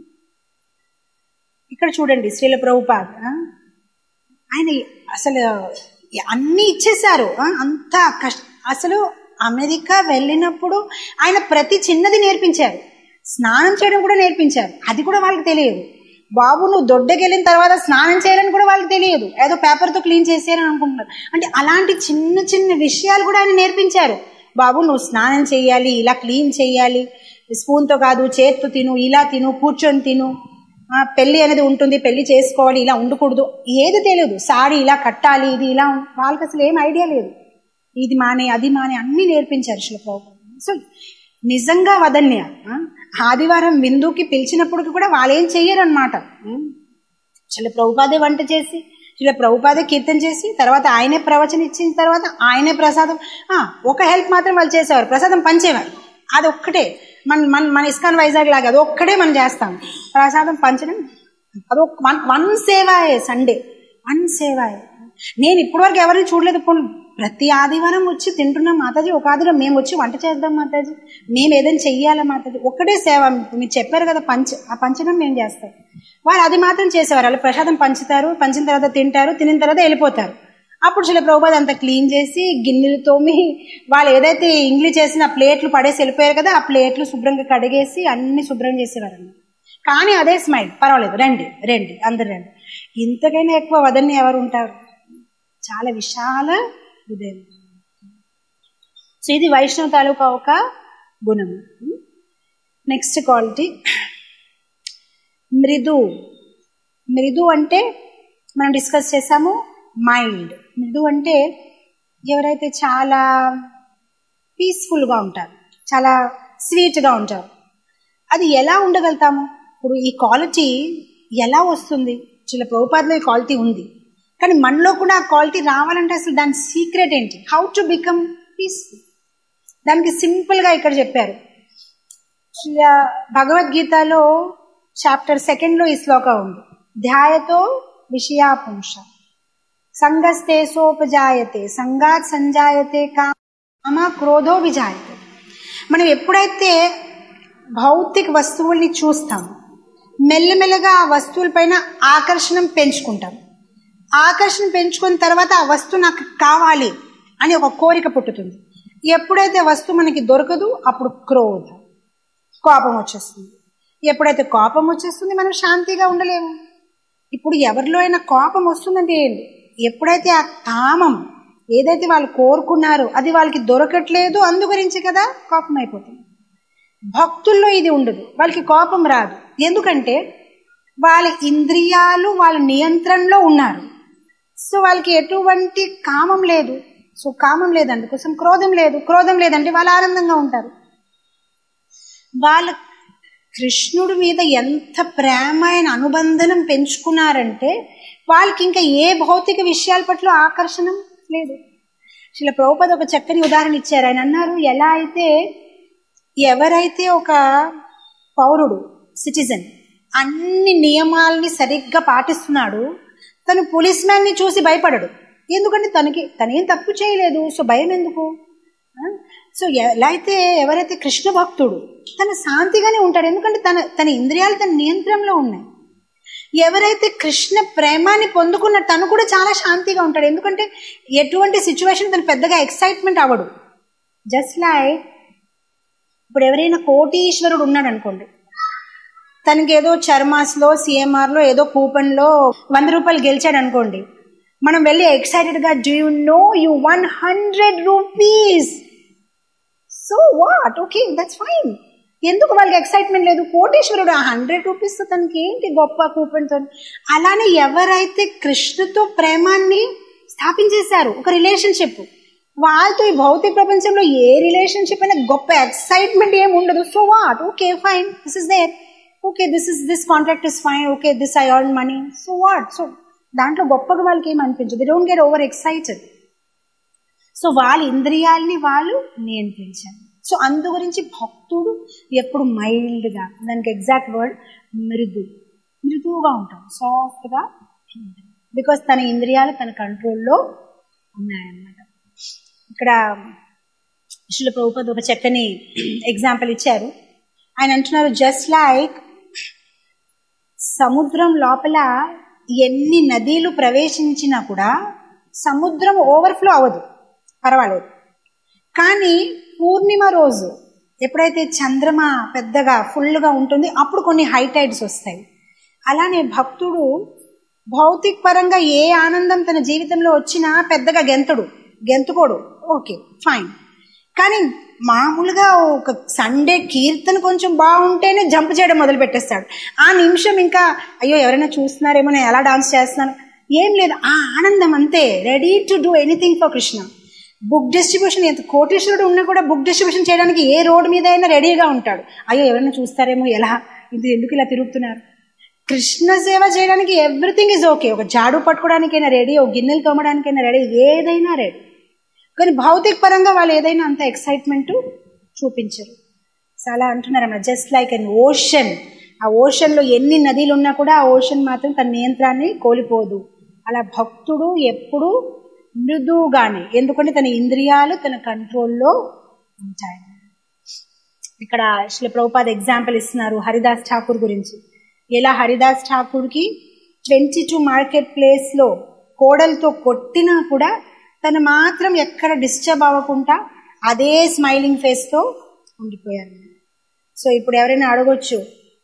ఇక్కడ చూడండి శ్రీల ప్రభుపాద్ ఆ? ఆయన అసలు అన్ని ఇచ్చేశారు ఆ? అంత కష్ట అసలు అమెరికా వెళ్ళినప్పుడు ఆయన ప్రతి చిన్నది నేర్పించారు స్నానం చేయడం కూడా నేర్పించారు అది కూడా వాళ్ళకి తెలియదు బాబు నువ్వు దొడ్డకెళ్ళిన తర్వాత స్నానం చేయాలని కూడా వాళ్ళకి తెలియదు ఏదో పేపర్తో క్లీన్ చేసేయాలని అనుకుంటున్నారు అంటే అలాంటి చిన్న చిన్న విషయాలు కూడా ఆయన నేర్పించారు బాబు నువ్వు స్నానం చేయాలి ఇలా క్లీన్ చేయాలి స్పూన్తో కాదు చేత్తో తిను ఇలా తిను కూర్చొని తిను ఆ, పెళ్లి అనేది ఉంటుంది పెళ్లి చేసుకోవాలి ఇలా ఉండకూడదు ఏది తెలియదు సారీ ఇలా కట్టాలి ఇది ఇలా ఉం- వాళ్ళకి అసలు ఏం ఐడియా లేదు ఇది మానే అది మానే అన్ని నేర్పించారు శిల ప్రభుపాద సో నిజంగా వదన్య ఆ, ఆదివారం విందుకి పిలిచినప్పటికి కూడా వాళ్ళు ఏం చెయ్యరు అనమాట శిల ప్రభుపాదే వంట చేసి శిల ప్రభుపాదే కీర్తన చేసి తర్వాత ఆయనే ప్రవచన ఇచ్చిన తర్వాత ఆయనే ప్రసాదం ఆ, ఒక హెల్ప్ మాత్రం వాళ్ళు చేసేవారు ప్రసాదం పంచేవారు అది ఒక్కటే మన మన మన ఇస్కాన్ వైజాగ్ లాగా అది ఒక్కటే మనం చేస్తాం ప్రసాదం పంచడం అది వన్ వన్ సేవాయే సండే వన్ సేవాయే నేను ఇప్పటివరకు ఎవరిని చూడలేదు పోనీ ప్రతి ఆదివారం వచ్చి తింటున్నాం మాతాజీ ఒక ఆదివారం మేము వచ్చి వంట చేద్దాం మాతాజీ మేము ఏదైనా చెయ్యాలా మాతాజీ ఒక్కటే సేవ మీరు చెప్పారు కదా పంచ ఆ పంచడం మేము చేస్తాం వారు అది మాత్రం చేసేవారు వాళ్ళు ప్రసాదం పంచుతారు పంచిన తర్వాత తింటారు తినిన తర్వాత వెళ్ళిపోతారు అప్పుడు శిల ప్రభుపాద్ అంతా క్లీన్ చేసి గిన్నెలు తోమి వాళ్ళు ఏదైతే ఇంగ్లీ చేసిన ప్లేట్లు పడేసి వెళ్ళిపోయారు కదా ఆ ప్లేట్లు శుభ్రంగా కడిగేసి అన్ని శుభ్రం చేసేవారు కానీ అదే స్మైల్ పర్వాలేదు రండి రండి అందరు రండి ఇంతకైనా ఎక్కువ వదని ఎవరు ఉంటారు చాలా విశాల హృదయం సో ఇది వైష్ణవ తాలూకా ఒక గుణం నెక్స్ట్ క్వాలిటీ మృదు మృదు అంటే మనం డిస్కస్ చేసాము మైల్డ్ మృదు అంటే ఎవరైతే చాలా పీస్ఫుల్గా ఉంటారు చాలా స్వీట్గా ఉంటారు అది ఎలా ఉండగలుగుతాము ఇప్పుడు ఈ క్వాలిటీ ఎలా వస్తుంది చిల ప్రభుపాదలో ఈ క్వాలిటీ ఉంది కానీ మనలో కూడా ఆ క్వాలిటీ రావాలంటే అసలు దాని సీక్రెట్ ఏంటి హౌ టు బికమ్ పీస్ఫుల్ దానికి సింపుల్గా ఇక్కడ చెప్పారు శ్రీల భగవద్గీతలో చాప్టర్ సెకండ్లో ఈ శ్లోకం ఉంది ధ్యాయతో విషయాపుంష సంగస్తే సోపజాయతే సంగాత్ సంజాయతే కామ క్రోధో విజాయతే మనం ఎప్పుడైతే భౌతిక వస్తువుల్ని చూస్తాం మెల్లమెల్లగా ఆ వస్తువులపైన ఆకర్షణ పెంచుకుంటాం ఆకర్షణ పెంచుకున్న తర్వాత ఆ వస్తువు నాకు కావాలి అని ఒక కోరిక పుట్టుతుంది ఎప్పుడైతే వస్తువు మనకి దొరకదు అప్పుడు క్రోధ కోపం వచ్చేస్తుంది ఎప్పుడైతే కోపం వచ్చేస్తుంది మనం శాంతిగా ఉండలేము ఇప్పుడు ఎవరిలో అయినా కోపం వస్తుందంటే ఏంటి ఎప్పుడైతే ఆ కామం ఏదైతే వాళ్ళు కోరుకున్నారో అది వాళ్ళకి దొరకట్లేదు అందు గురించి కదా కోపం అయిపోతుంది భక్తుల్లో ఇది ఉండదు వాళ్ళకి కోపం రాదు ఎందుకంటే వాళ్ళ ఇంద్రియాలు వాళ్ళ నియంత్రణలో ఉన్నారు సో వాళ్ళకి ఎటువంటి కామం లేదు సో కామం లేదు అందుకోసం క్రోధం లేదు క్రోధం లేదంటే వాళ్ళు ఆనందంగా ఉంటారు వాళ్ళ కృష్ణుడి మీద ఎంత ప్రేమైన అనుబంధనం పెంచుకున్నారంటే వాళ్ళకి ఇంకా ఏ భౌతిక విషయాల పట్ల ఆకర్షణ లేదు శిల ప్రభుపద ఒక చక్కని ఉదాహరణ ఇచ్చారు ఆయన అన్నారు ఎలా అయితే ఎవరైతే ఒక పౌరుడు సిటిజన్ అన్ని నియమాల్ని సరిగ్గా పాటిస్తున్నాడు తను పోలీస్ మ్యాన్ని చూసి భయపడడు ఎందుకంటే తనకి తనేం తప్పు చేయలేదు సో భయం ఎందుకు ఆ? సో ఎలా అయితే ఎవరైతే కృష్ణ భక్తుడు తను శాంతిగానే ఉంటాడు ఎందుకంటే తన తన ఇంద్రియాలు తన నియంత్రణలో ఉన్నాయి ఎవరైతే కృష్ణ ప్రేమాన్ని పొందుకున్న తను కూడా చాలా శాంతిగా ఉంటాడు ఎందుకంటే ఎటువంటి సిచ్యువేషన్ తను పెద్దగా ఎక్సైట్మెంట్ అవ్వడు జస్ట్ లైక్ ఇప్పుడు ఎవరైనా కోటీశ్వరుడు ఉన్నాడు అనుకోండి తనకి ఏదో చర్మాస్లో సిఎంఆర్లో ఏదో కూపన్లో వంద రూపాయలు గెలిచాడు అనుకోండి మనం వెళ్ళి ఎక్సైటెడ్ గా do you know you one hundred rupees so what okay that's fine ఎందుకు వాళ్ళకి ఎక్సైట్మెంట్ లేదు కోటేశ్వరుడు ఆ హండ్రెడ్ రూపీస్ తనకి ఏంటి గొప్ప కూపన్ తో అలానే ఎవరైతే కృష్ణతో ప్రేమాన్ని స్థాపించేశారు ఒక రిలేషన్షిప్ వాళ్ళతో ఈ భౌతిక ప్రపంచంలో ఏ రిలేషన్షిప్ అయినా గొప్ప ఎక్సైట్మెంట్ ఏమి ఉండదు so what okay fine this is there okay this is this contract is fine okay this I earn money so what so దాంట్లో గొప్పగా వాళ్ళకి ఏం అనిపించదు they don't get over excited so వాళ్ళ ఇంద్రియాల్ని వాళ్ళు నియంత్రించారు సో అందు గురించి భక్తుడు ఎప్పుడు మైల్డ్గా దానికి ఎగ్జాక్ట్ వర్డ్ మృదు మృదువుగా ఉంటాం సాఫ్ట్గా బికాస్ తన ఇంద్రియాలు తన కంట్రోల్లో ఉన్నాయన్నమాట ఇక్కడ శిల ప్రభుపద ఒక చక్కని ఎగ్జాంపుల్ ఇచ్చారు ఆయన అంటున్నారు జస్ట్ లైక్ సముద్రం లోపల ఎన్ని నదీలు ప్రవేశించినా కూడా సముద్రం ఓవర్ఫ్లో అవ్వదు పర్వాలేదు కానీ పూర్ణిమ రోజు ఎప్పుడైతే చంద్రమ పెద్దగా ఫుల్గా ఉంటుంది అప్పుడు కొన్ని హైటైడ్స్ వస్తాయి అలానే భక్తుడు భౌతిక పరంగా ఏ ఆనందం తన జీవితంలో వచ్చినా పెద్దగా గెంతుడు గెంతుకోడు ఓకే ఫైన్ కానీ మామూలుగా ఒక సండే కీర్తన కొంచెం బాగుంటేనే జంప్ చేయడం మొదలు పెట్టేస్తాడు ఆ నిమిషం ఇంకా అయ్యో ఎవరైనా చూస్తున్నారేమో నేను ఎలా డాన్స్ చేస్తున్నాను ఏం లేదు ఆ ఆనందం అంతే ready to do anything for Krishna book distribution ఎంత కోటేశ్వరుడు ఉన్నా కూడా బుక్ డిస్ట్రిబ్యూషన్ చేయడానికి ఏ రోడ్డు మీద అయినా రెడీగా ఉంటాడు అయ్యో ఎవరైనా చూస్తారేమో ఎలా ఇది ఎందుకు ఇలా తిరుగుతున్నారు కృష్ణ సేవ చేయడానికి ఎవ్రీథింగ్ ఇస్ ఓకే ఒక జాడు పట్టుకోవడానికైనా రెడీ ఒక గిన్నెలు తోమడానికైనా రెడీ ఏదైనా రెడీ కానీ భౌతిక పరంగా వాళ్ళు ఏదైనా అంత ఎక్సైట్మెంట్ చూపించరు చాలా అంటున్నారన్నమాట జస్ట్ లైక్ అన్ ఓషన్ ఆ ఓషన్లో ఎన్ని నదులు ఉన్నా కూడా ఆ ఓషన్ మాత్రం తన నియంత్రాన్ని కోల్పోదు అలా భక్తుడు ఎప్పుడు మృదువుగానే ఎందుకంటే తన ఇంద్రియాలు తన కంట్రోల్లో ఉంటాయి ఇక్కడ శ్రీ ప్రభుపాద్ ఎగ్జాంపుల్ ఇస్తున్నారు హరిదాస్ ఠాకూర్ గురించి ఎలా హరిదాస్ ఠాకూర్కి ట్వంటీ టూ మార్కెట్ ప్లేస్లో కోడలతో కొట్టినా కూడా తను మాత్రం ఎక్కడ డిస్టర్బ్ అవ్వకుండా అదే స్మైలింగ్ ఫేస్తో ఉండిపోయారు సో ఇప్పుడు ఎవరైనా అడగొచ్చు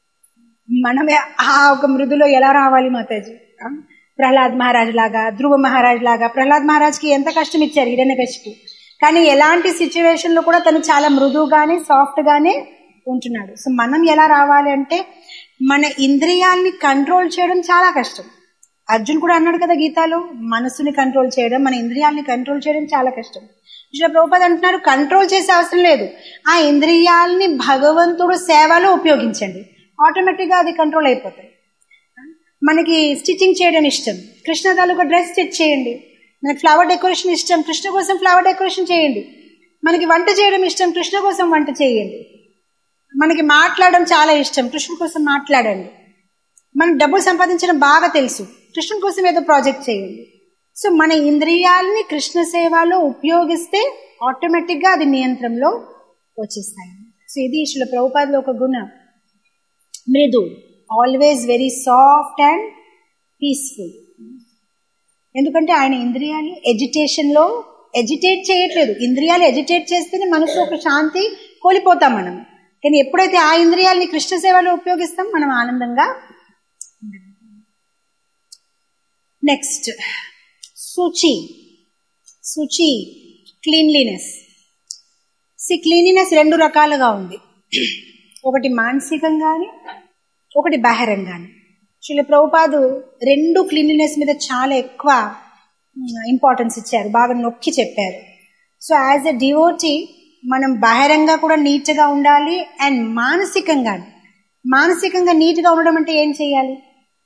మనమే ఆ ఒక మృదులో ఎలా రావాలి మాతాజీ ఆ? ప్రహ్లాద్ మహారాజ్ లాగా ధ్రువ మహారాజ్ లాగా ప్రహ్లాద్ మహారాజ్కి ఎంత కష్టం ఇచ్చారు హిరణ్యకశిపు కానీ ఎలాంటి సిచ్యువేషన్లో కూడా తను చాలా మృదువుగానే సాఫ్ట్గానే ఉంటున్నాడు సో మనం ఎలా రావాలి అంటే మన ఇంద్రియాల్ని కంట్రోల్ చేయడం చాలా కష్టం అర్జున్ కూడా అన్నాడు కదా గీతాలో మనసుని కంట్రోల్ చేయడం మన ఇంద్రియాల్ని కంట్రోల్ చేయడం చాలా కష్టం శ్రీ ప్రభుపద్ అంటున్నారు కంట్రోల్ చేసే అవసరం లేదు ఆ ఇంద్రియాల్ని భగవంతుడు సేవలో ఉపయోగించండి ఆటోమేటిక్గా అది కంట్రోల్ అయిపోతాయి మనకి స్టిచ్చింగ్ చేయడం ఇష్టం కృష్ణ తాలూకా డ్రెస్ స్టిచ్ చేయండి మనకి ఫ్లవర్ డెకరేషన్ ఇష్టం కృష్ణ కోసం ఫ్లవర్ డెకరేషన్ చేయండి మనకి వంట చేయడం ఇష్టం కృష్ణ కోసం వంట చేయండి మనకి మాట్లాడడం చాలా ఇష్టం కృష్ణ కోసం మాట్లాడండి మనకు డబ్బులు సంపాదించడం బాగా తెలుసు కృష్ణ కోసం ఏదో ప్రాజెక్ట్ చేయండి సో మన ఇంద్రియాలని కృష్ణ సేవలో ఉపయోగిస్తే ఆటోమేటిక్గా అది నియంత్రణలో వచ్చేస్తాయి సో ఇది శిల ప్రభుపాదలో ఒక గుణం మృదు always very soft and peaceful ఎందుకంటే ఆయన ఇంద్రియాలు ఎజిటేషన్లో ఎజిటేట్ చేయట్లేదు ఇంద్రియాలు ఎజిటేట్ చేస్తేనే మనసు ఒక శాంతి కోల్పోతాం మనం కానీ ఎప్పుడైతే ఆ ఇంద్రియాలని కృష్ణ సేవలో ఉపయోగిస్తాం మనం ఆనందంగా నెక్స్ట్ శుచి శుచి క్లీన్లీనెస్ సి క్లీన్లీనెస్ రెండు రకాలుగా ఉంది ఒకటి మానసికంగాని ఒకటి బాహ్యంగాని శిల ప్రభుపాదు రెండు క్లీన్లీనెస్ మీద చాలా ఎక్కువ ఇంపార్టెన్స్ ఇచ్చారు బాగా నొక్కి చెప్పారు సో యాజ్ ఎ డివోటీ మనం బాహ్యంగా కూడా నీట్గా ఉండాలి అండ్ మానసికంగా మానసికంగా నీట్గా ఉండడం అంటే ఏం చేయాలి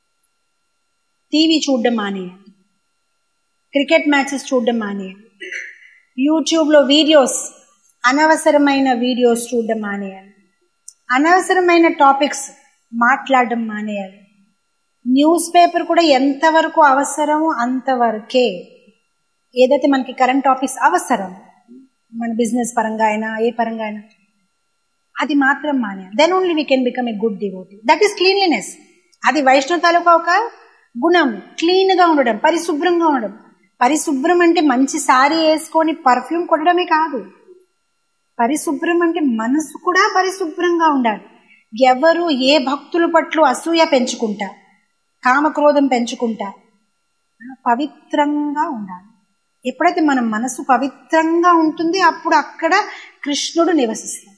టీవీ చూడడం మానేయాలి క్రికెట్ మ్యాచెస్ చూడడం మానేయాలి యూట్యూబ్లో వీడియోస్ అనవసరమైన వీడియోస్ చూడడం మానేయాలి అనవసరమైన టాపిక్స్ మాట్లాడడం మానేయాలి న్యూస్ పేపర్ కూడా ఎంతవరకు అవసరమో అంతవరకే ఏదైతే మనకి కరెంట్ టాపిక్స్ అవసరం మన బిజినెస్ పరంగా అయినా ఏ పరంగా అయినా అది మాత్రం మానేయాలి then only we can become a good devotee that is cleanliness అది వైష్ణవ తాలూకా ఒక గుణం క్లీన్గా ఉండడం పరిశుభ్రంగా ఉండడం పరిశుభ్రం అంటే మంచి సారీ వేసుకొని పర్ఫ్యూమ్ కొట్టడమే కాదు పరిశుభ్రం అంటే మనసు కూడా పరిశుభ్రంగా ఉండాలి ఎవరు ఏ భక్తుల పట్ల అసూయ పెంచుకుంటా కామక్రోధం పెంచుకుంటా పవిత్రంగా ఉండాలి ఎప్పుడైతే మన మనసు పవిత్రంగా ఉంటుంది అప్పుడు అక్కడ కృష్ణుడు నివసిస్తాడు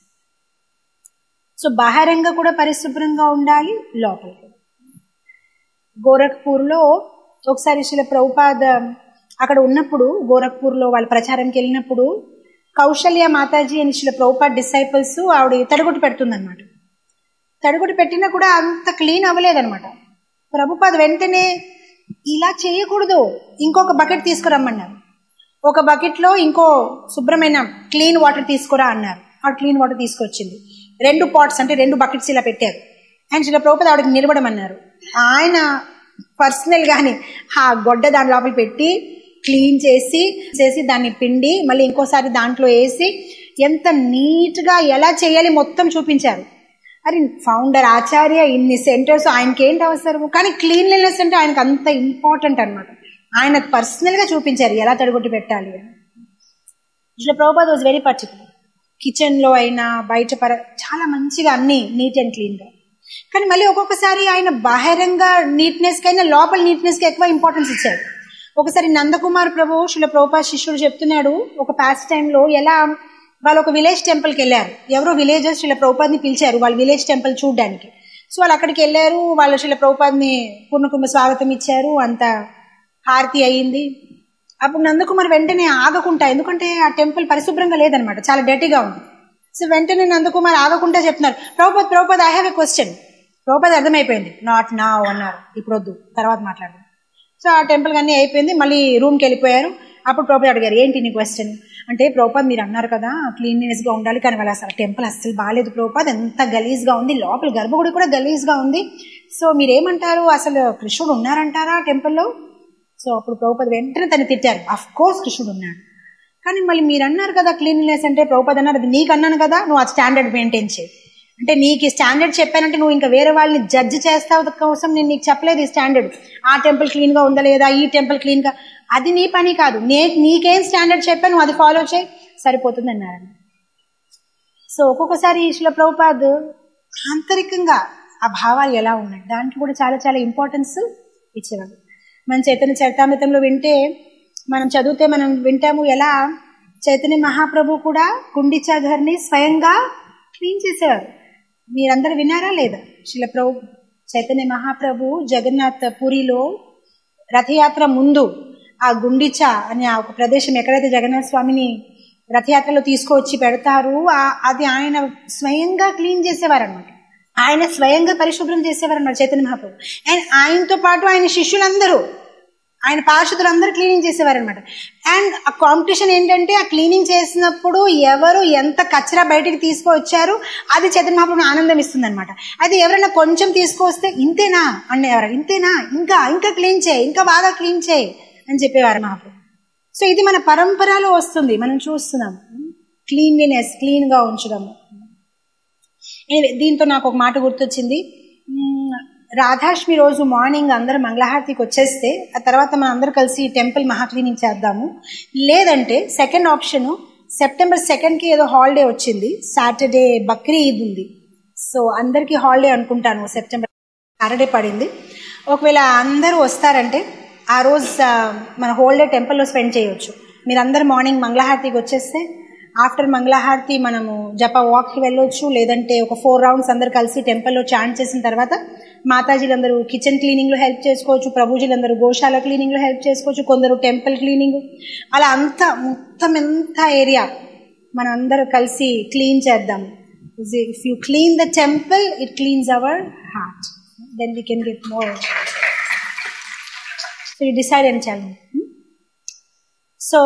సో బాహారంగా కూడా పరిశుభ్రంగా ఉండాలి లోపల కూడా. గోరఖ్పూర్లో ఒకసారి శిల ప్రభుపాద అక్కడ ఉన్నప్పుడు గోరఖ్పూర్లో వాళ్ళ ప్రచారంకి వెళ్ళినప్పుడు కౌశల్య మాతాజీ అని శిల ప్రభుపాద్ డిసైపుల్స్ ఆవిడ తడిగుట్టు పెడుతుందన్నమాట తడిగుడ్డు పెట్టినా కూడా అంత క్లీన్ అవ్వలేదన్నమాట ప్రభుపాద్ వెంటనే ఇలా చేయకూడదు ఇంకొక బకెట్ తీసుకురమ్మన్నారు ఒక బకెట్ లో ఇంకో శుభ్రమైన క్లీన్ వాటర్ తీసుకురా అన్నారు ఆ క్లీన్ వాటర్ తీసుకొచ్చింది రెండు పాట్స్ అంటే రెండు బకెట్స్ ఇలా పెట్టారు ఆయన శిల ప్రభుపాద్ ఆవిడకి నిలబడమన్నారు ఆయన పర్సనల్ గాని ఆ గొడ్డ దాని లోపల పెట్టి క్లీన్ చేసి చేసి దాన్ని పిండి మళ్ళీ ఇంకోసారి దాంట్లో వేసి ఎంత నీట్ గా ఎలా చేయాలి మొత్తం చూపించారు అరే ఫౌండర్ ఆచార్య ఇన్ని సెంటర్స్ ఆయనకి ఏంటి అవసరం కానీ క్లీన్లీనెస్ అంటే ఆయనకు అంత ఇంపార్టెంట్ అనమాట ఆయన పర్సనల్ గా చూపించారు ఎలా తడగొట్టి పెట్టాలి అని Shri Prabhupada was very particular kitchen లో అయినా బయట పర చాలా మంచిగా అన్ని నీట్ అండ్ క్లీన్ గా కానీ మళ్ళీ ఒక్కొక్కసారి ఆయన బహిరంగ నీట్నెస్ కైనా లోపల నీట్నెస్ కి ఎక్కువ ఇంపార్టెన్స్ ఇచ్చారు ఒకసారి నందకుమార్ ప్రభు శిల ప్రభుపా శిష్యుడు చెప్తున్నాడు ఒక పాస్ట్ టైంలో ఎలా వాళ్ళు ఒక విలేజ్ టెంపుల్కి వెళ్ళారు ఎవరో విలేజర్స్ శిల ప్రభుపాద్ని పిలిచారు వాళ్ళ విలేజ్ టెంపుల్ చూడడానికి సో వాళ్ళు అక్కడికి వెళ్ళారు వాళ్ళు శిల ప్రభుపాద్ని పూర్ణకుంభ స్వాగతం ఇచ్చారు అంత హారతి అయ్యింది అప్పుడు నందకుమార్ వెంటనే ఆగకుండా ఎందుకంటే ఆ టెంపుల్ పరిశుభ్రంగా లేదనమాట చాలా డర్టీగా ఉంది సో వెంటనే నందకుమార్ ఆగకుండా చెప్తున్నారు Prabhupada Prabhupada I have a question Prabhupada అర్థమైపోయింది నాట్ నా అన్నారు ఇప్పుడు వద్దు తర్వాత మాట్లాడదాం సో ఆ టెంపుల్ అన్నీ అయిపోయింది మళ్ళీ రూమ్కి వెళ్ళిపోయారు అప్పుడు ప్రభుపద్ అడిగారు ఏంటి నీ క్వశ్చన్ అంటే ప్రభుపద్ మీరు అన్నారు కదా క్లీన్లీనెస్ గా ఉండాలి కానీ వాళ్ళ అసలు టెంపుల్ అస్సలు బాగాలేదు ప్రభుపద్ ఎంత గలీజ్ గా ఉంది లోపల గర్భగుడి కూడా గలీజ్ గా ఉంది సో మీరేమంటారు అసలు కృష్ణుడు ఉన్నారంటారా టెంపుల్లో సో అప్పుడు ప్రభుపద్ వెంటనే తను తిట్టారు అఫ్ కోర్స్ కృష్ణుడు ఉన్నాడు కానీ మళ్ళీ మీరు అన్నారు కదా క్లీన్లీనెస్ అంటే ప్రభుపద్ అన్నారు అది నీకు అన్నాను కదా నువ్వు ఆ స్టాండర్డ్ మెయింటైన్ చేయి అంటే నీకు ఈ స్టాండర్డ్ చెప్పానంటే నువ్వు ఇంకా వేరే వాళ్ళని జడ్జ్ చేస్తావు కోసం నేను నీకు చెప్పలేదు ఈ స్టాండర్డ్ ఆ టెంపుల్ క్లీన్ గా ఉందా లేదా ఈ టెంపుల్ క్లీన్ గా అది నీ పని కాదు నే నీకేం స్టాండర్డ్ చెప్పాను నువ్వు అది ఫాలో చేయి సరిపోతుంది అన్నారు సో ఒక్కొక్కసారి శిల ప్రభుపాద్ ఆంతరికంగా ఆ భావాలు ఎలా ఉన్నాయి దానికి కూడా చాలా చాలా ఇంపార్టెన్స్ ఇచ్చేవాడు మన చైతన్య చరితామృతంలో వింటే మనం చదివితే మనం వింటాము ఎలా చైతన్య మహాప్రభు కూడా కుండిచా ఘర్ని స్వయంగా క్లీన్ చేసేవారు మీరందరూ విన్నారా లేదా శిల ప్రభు చైతన్య మహాప్రభు జగన్నాథ్ పూరిలో రథయాత్ర ముందు ఆ గుండిచా అనే ఆ ఒక ప్రదేశం ఎక్కడైతే జగన్నాథ స్వామిని రథయాత్రలో తీసుకువచ్చి పెడతారు ఆ- అది ఆయన స్వయంగా క్లీన్ చేసేవారు అనమాట ఆయన స్వయంగా పరిశుభ్రం చేసేవారు అన్నమాట చైతన్య మహాప్రభు అండ్ ఆయనతో పాటు ఆయన శిష్యులందరూ ఆయన పార్షదులందరూ క్లీనింగ్ చేసేవారు అనమాట అండ్ ఆ కాంపిటీషన్ ఏంటంటే ఆ క్లీనింగ్ చేసినప్పుడు ఎవరు ఎంత కచరా బయటికి తీసుకువచ్చారు అది చైతన్య మహాప్రభు ఆనందం ఇస్తుంది అనమాట అయితే ఎవరైనా కొంచెం తీసుకొస్తే ఇంతేనా అనేవారు ఇంతేనా ఇంకా ఇంకా క్లీన్ చేయి ఇంకా బాగా క్లీన్ చేయి అని చెప్పేవారు మహాప్రభు సో ఇది మన పరంపరలో వస్తుంది మనం చూస్తున్నాం క్లీన్లీనెస్ క్లీన్ గా ఉంచడం Anyway, దీంతో నాకు ఒక మాట గుర్తొచ్చింది మ్మ్, రాధాష్మి రోజు మార్నింగ్ అందరూ మంగళహారతికి వచ్చేస్తే ఆ తర్వాత మనం అందరూ కలిసి టెంపుల్ మహా క్లీనింగ్ చేద్దాము లేదంటే సెకండ్ ఆప్షన్ సెప్టెంబర్ సెకండ్ కి ఏదో హాలిడే వచ్చింది సాటర్డే బక్రీ ఈద్ ఉంది సో అందరికీ హాలిడే అనుకుంటాను సెప్టెంబర్ సాటర్డే పడింది ఒకవేళ అందరూ వస్తారంటే ఆ రోజు ఆ, మన హోల్ డే టెంపుల్లో స్పెండ్ చేయొచ్చు మీరందరూ మార్నింగ్ మంగళహారతికి వచ్చేస్తే ఆఫ్టర్ మంగళహారతి మనము జప వాక్కి వెళ్ళొచ్చు లేదంటే ఒక ఫోర్ రౌండ్స్ అందరు కలిసి టెంపుల్లో చాంట్ చేసిన తర్వాత మాతాజీలందరూ కిచెన్ క్లీనింగ్ లో హెల్ప్ చేసుకోవచ్చు ప్రభుజీలందరూ గోశాల క్లీనింగ్ లో హెల్ప్ చేసుకోవచ్చు కొందరు టెంపుల్ క్లీనింగ్ అలా అంతా మొత్తం ఎంత ఏరియా మనం అందరూ కలిసి క్లీన్ చేద్దాం if you clean the temple it cleans our heart then we can get more so you decide and చాలు సో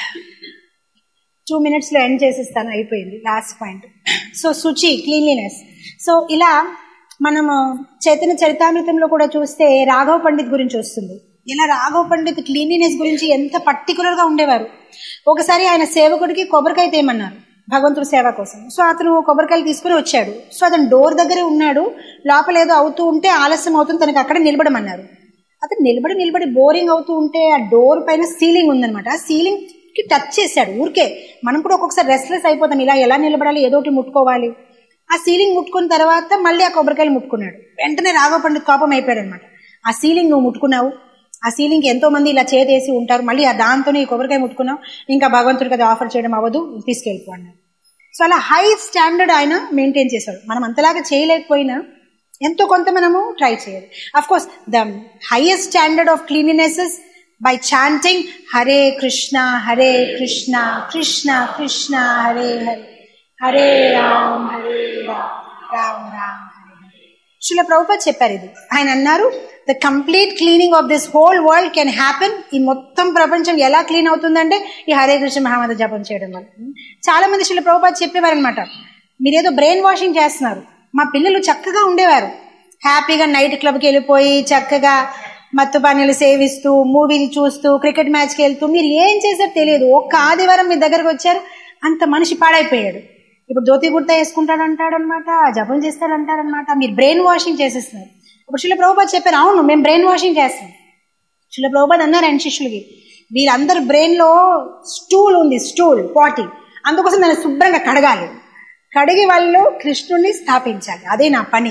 టూ మినిట్స్లో ఎండ్ చేసేస్తాను అయిపోయింది లాస్ట్ పాయింట్ సో శుచి క్లీన్లీనెస్ సో ఇలా మనము చైతన్య చరితామృతంలో కూడా చూస్తే రాఘవ పండిత్ గురించి వస్తుంది ఇలా రాఘవ పండిత్ క్లీన్లీనెస్ గురించి ఎంత పర్టికులర్ గా ఉండేవారు ఒకసారి ఆయన సేవకుడికి కొబ్బరికాయ తేమన్నారు భగవంతుడి సేవ కోసం సో అతను కొబ్బరికాయలు తీసుకుని వచ్చాడు సో అతను డోర్ దగ్గరే ఉన్నాడు లోపల ఏదో అవుతూ ఉంటే ఆలస్యం అవుతుంది తనకి అక్కడ నిలబడమన్నారు అతను నిలబడి నిలబడి బోరింగ్ అవుతూ ఉంటే ఆ డోర్ పైన సీలింగ్ ఉందన్నమాట ఆ సీలింగ్ కి టచ్ చేశాడు ఊరికే మనం కూడా ఒక్కొక్కసారి రెస్ట్లెస్ అయిపోతాం ఇలా ఎలా నిలబడాలి ఏదో ఒకటి ముట్టుకోవాలి ఆ సీలింగ్ ముట్టుకున్న తర్వాత మళ్ళీ ఆ కొబ్బరికాయలు ముట్టుకున్నాడు వెంటనే రాఘవ పండిత్ కోపం అయిపోయాడు అనమాట ఆ సీలింగ్ నువ్వు ముట్టుకున్నావు ఆ సీలింగ్ ఎంతో మంది ఇలా చేతేసి ఉంటారు మళ్ళీ ఆ దాంతో ఈ కొబ్బరికాయ ముట్టుకున్నాం ఇంకా భగవంతుడికి అది ఆఫర్ చేయడం అవ్వదు తీసుకెళ్ళిపో అన్నారు సో అలా హై స్టాండర్డ్ ఆయన మెయింటైన్ చేశాడు మనం అంతలాగా చేయలేకపోయినా ఎంతో కొంత మనము ట్రై చేయాలి of course the highest standard of cleanliness by chanting Hare Krishna Hare Krishna Krishna Krishna Hare Hare Hare Ram Hare Ram Ram Ram Hare Hare శిల ప్రభుపాద్ చెప్పారు ఇది ఆయన అన్నారు the complete cleaning of this whole world can happen ఈ మొత్తం ప్రపంచం ఎలా క్లీన్ అవుతుందంటే ఈ హరే కృష్ణ మహామంత్ర జపం చేయడం వల్ల చాలా మంది శిల ప్రభుపాద్ చెప్పేవారు అనమాట మీరేదో బ్రెయిన్ వాషింగ్ చేస్తున్నారు మా పిల్లలు చక్కగా ఉండేవారు హ్యాపీగా నైట్ క్లబ్కి వెళ్ళిపోయి చక్కగా మత్తు పానీలు సేవిస్తూ మూవీలు చూస్తూ క్రికెట్ మ్యాచ్కి వెళ్తూ మీరు ఏం చేశారో తెలియదు ఒక్క ఆదివారం మీ దగ్గరకు వచ్చారు అంత మనిషి పాడైపోయాడు ఇప్పుడు ధోతి కుర్తా వేసుకుంటాడు అంటాడనమాట జపం చేస్తాడంటాడనమాట మీరు బ్రెయిన్ వాషింగ్ చేసేస్తున్నారు ఇప్పుడు శిల ప్రభుపాద్ చెప్పారు అవును మేము బ్రెయిన్ వాషింగ్ చేస్తాం శిల ప్రభుపాద్ అన్నారు ఆయన శిష్యులకి వీళ్ళందరి బ్రెయిన్ లో స్టూల్ ఉంది స్టూల్ పాటి అందుకోసం దాన్ని శుభ్రంగా కడగాలి కడిగి వాళ్ళు కృష్ణుడిని స్థాపించాలి అదే నా పని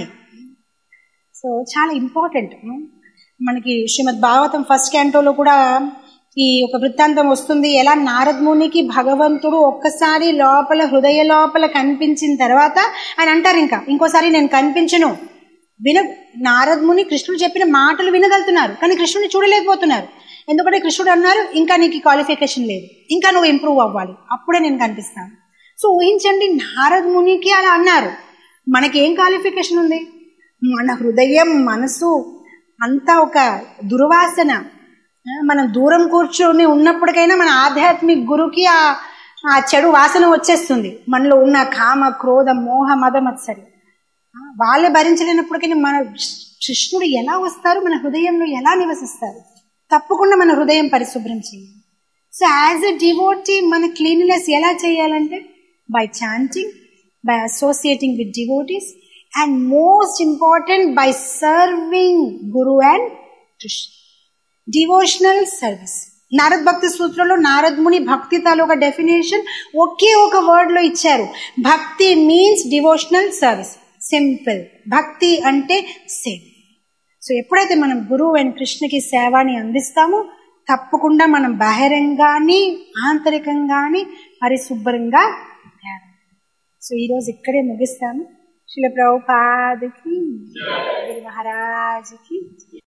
సో చాలా ఇంపార్టెంట్ మనకి శ్రీమద్ భాగవతం ఫస్ట్ క్యాంటోలో కూడా ఈ ఒక వృత్తాంతం వస్తుంది ఎలా నారద్ మునికి భగవంతుడు ఒక్కసారి లోపల హృదయ లోపల కనిపించిన తర్వాత ఆయన అంటారు ఇంకా ఇంకోసారి నేను కనిపించను విన నారద్ ముని కృష్ణుడు చెప్పిన మాటలు వినగలుగుతున్నారు కానీ కృష్ణుడిని చూడలేకపోతున్నారు ఎందుకంటే కృష్ణుడు అన్నారు ఇంకా నీకు క్వాలిఫికేషన్ లేదు ఇంకా నువ్వు ఇంప్రూవ్ అవ్వాలి అప్పుడే నేను కనిపిస్తాను సో ఊహించండి నారద్ మునికి అలా అన్నారు మనకి ఏం క్వాలిఫికేషన్ ఉంది మన హృదయం మనసు అంతా ఒక దుర్వాసన ఆ, మనం దూరం కూర్చొని ఉన్నప్పటికైనా మన ఆధ్యాత్మిక గురుకి ఆ ఆ చెడు వాసన వచ్చేస్తుంది మనలో ఉన్న కామ క్రోధ మోహ మద మత్సరి ఆ, వాళ్ళే భరించలేనప్పటికైనా మన కృష్ణుడు ఎలా వస్తారు మన హృదయంలో ఎలా నివసిస్తారు తప్పకుండా మన హృదయం పరిశుభ్రం చేయాలి సో యాజ్ ఎ డివోటీ మన క్లీన్లెస్ ఎలా చేయాలంటే by chanting by associating with devotees and most important by serving guru and Krishna devotional service Narad భక్తి సూత్రంలో నారద్ ముని భక్తి తాలూకా డెఫినేషన్ ఒకే ఒక వర్డ్ లో ఇచ్చారు భక్తి మీన్స్ డివోషనల్ సర్వీస్ సింపుల్ భక్తి అంటే సేవ సో ఎప్పుడైతే మనం గురువు అండ్ కృష్ణకి సేవాని అందిస్తామో తప్పకుండా మనం బాహిరంగాని ఆంతరికంగాని పరిశుభ్రంగా తయారవుతాం. సో ఈరోజు ఇక్కడే ముగిస్తాను శిల ప్రభుపాదకి గురు మహారాజ్కి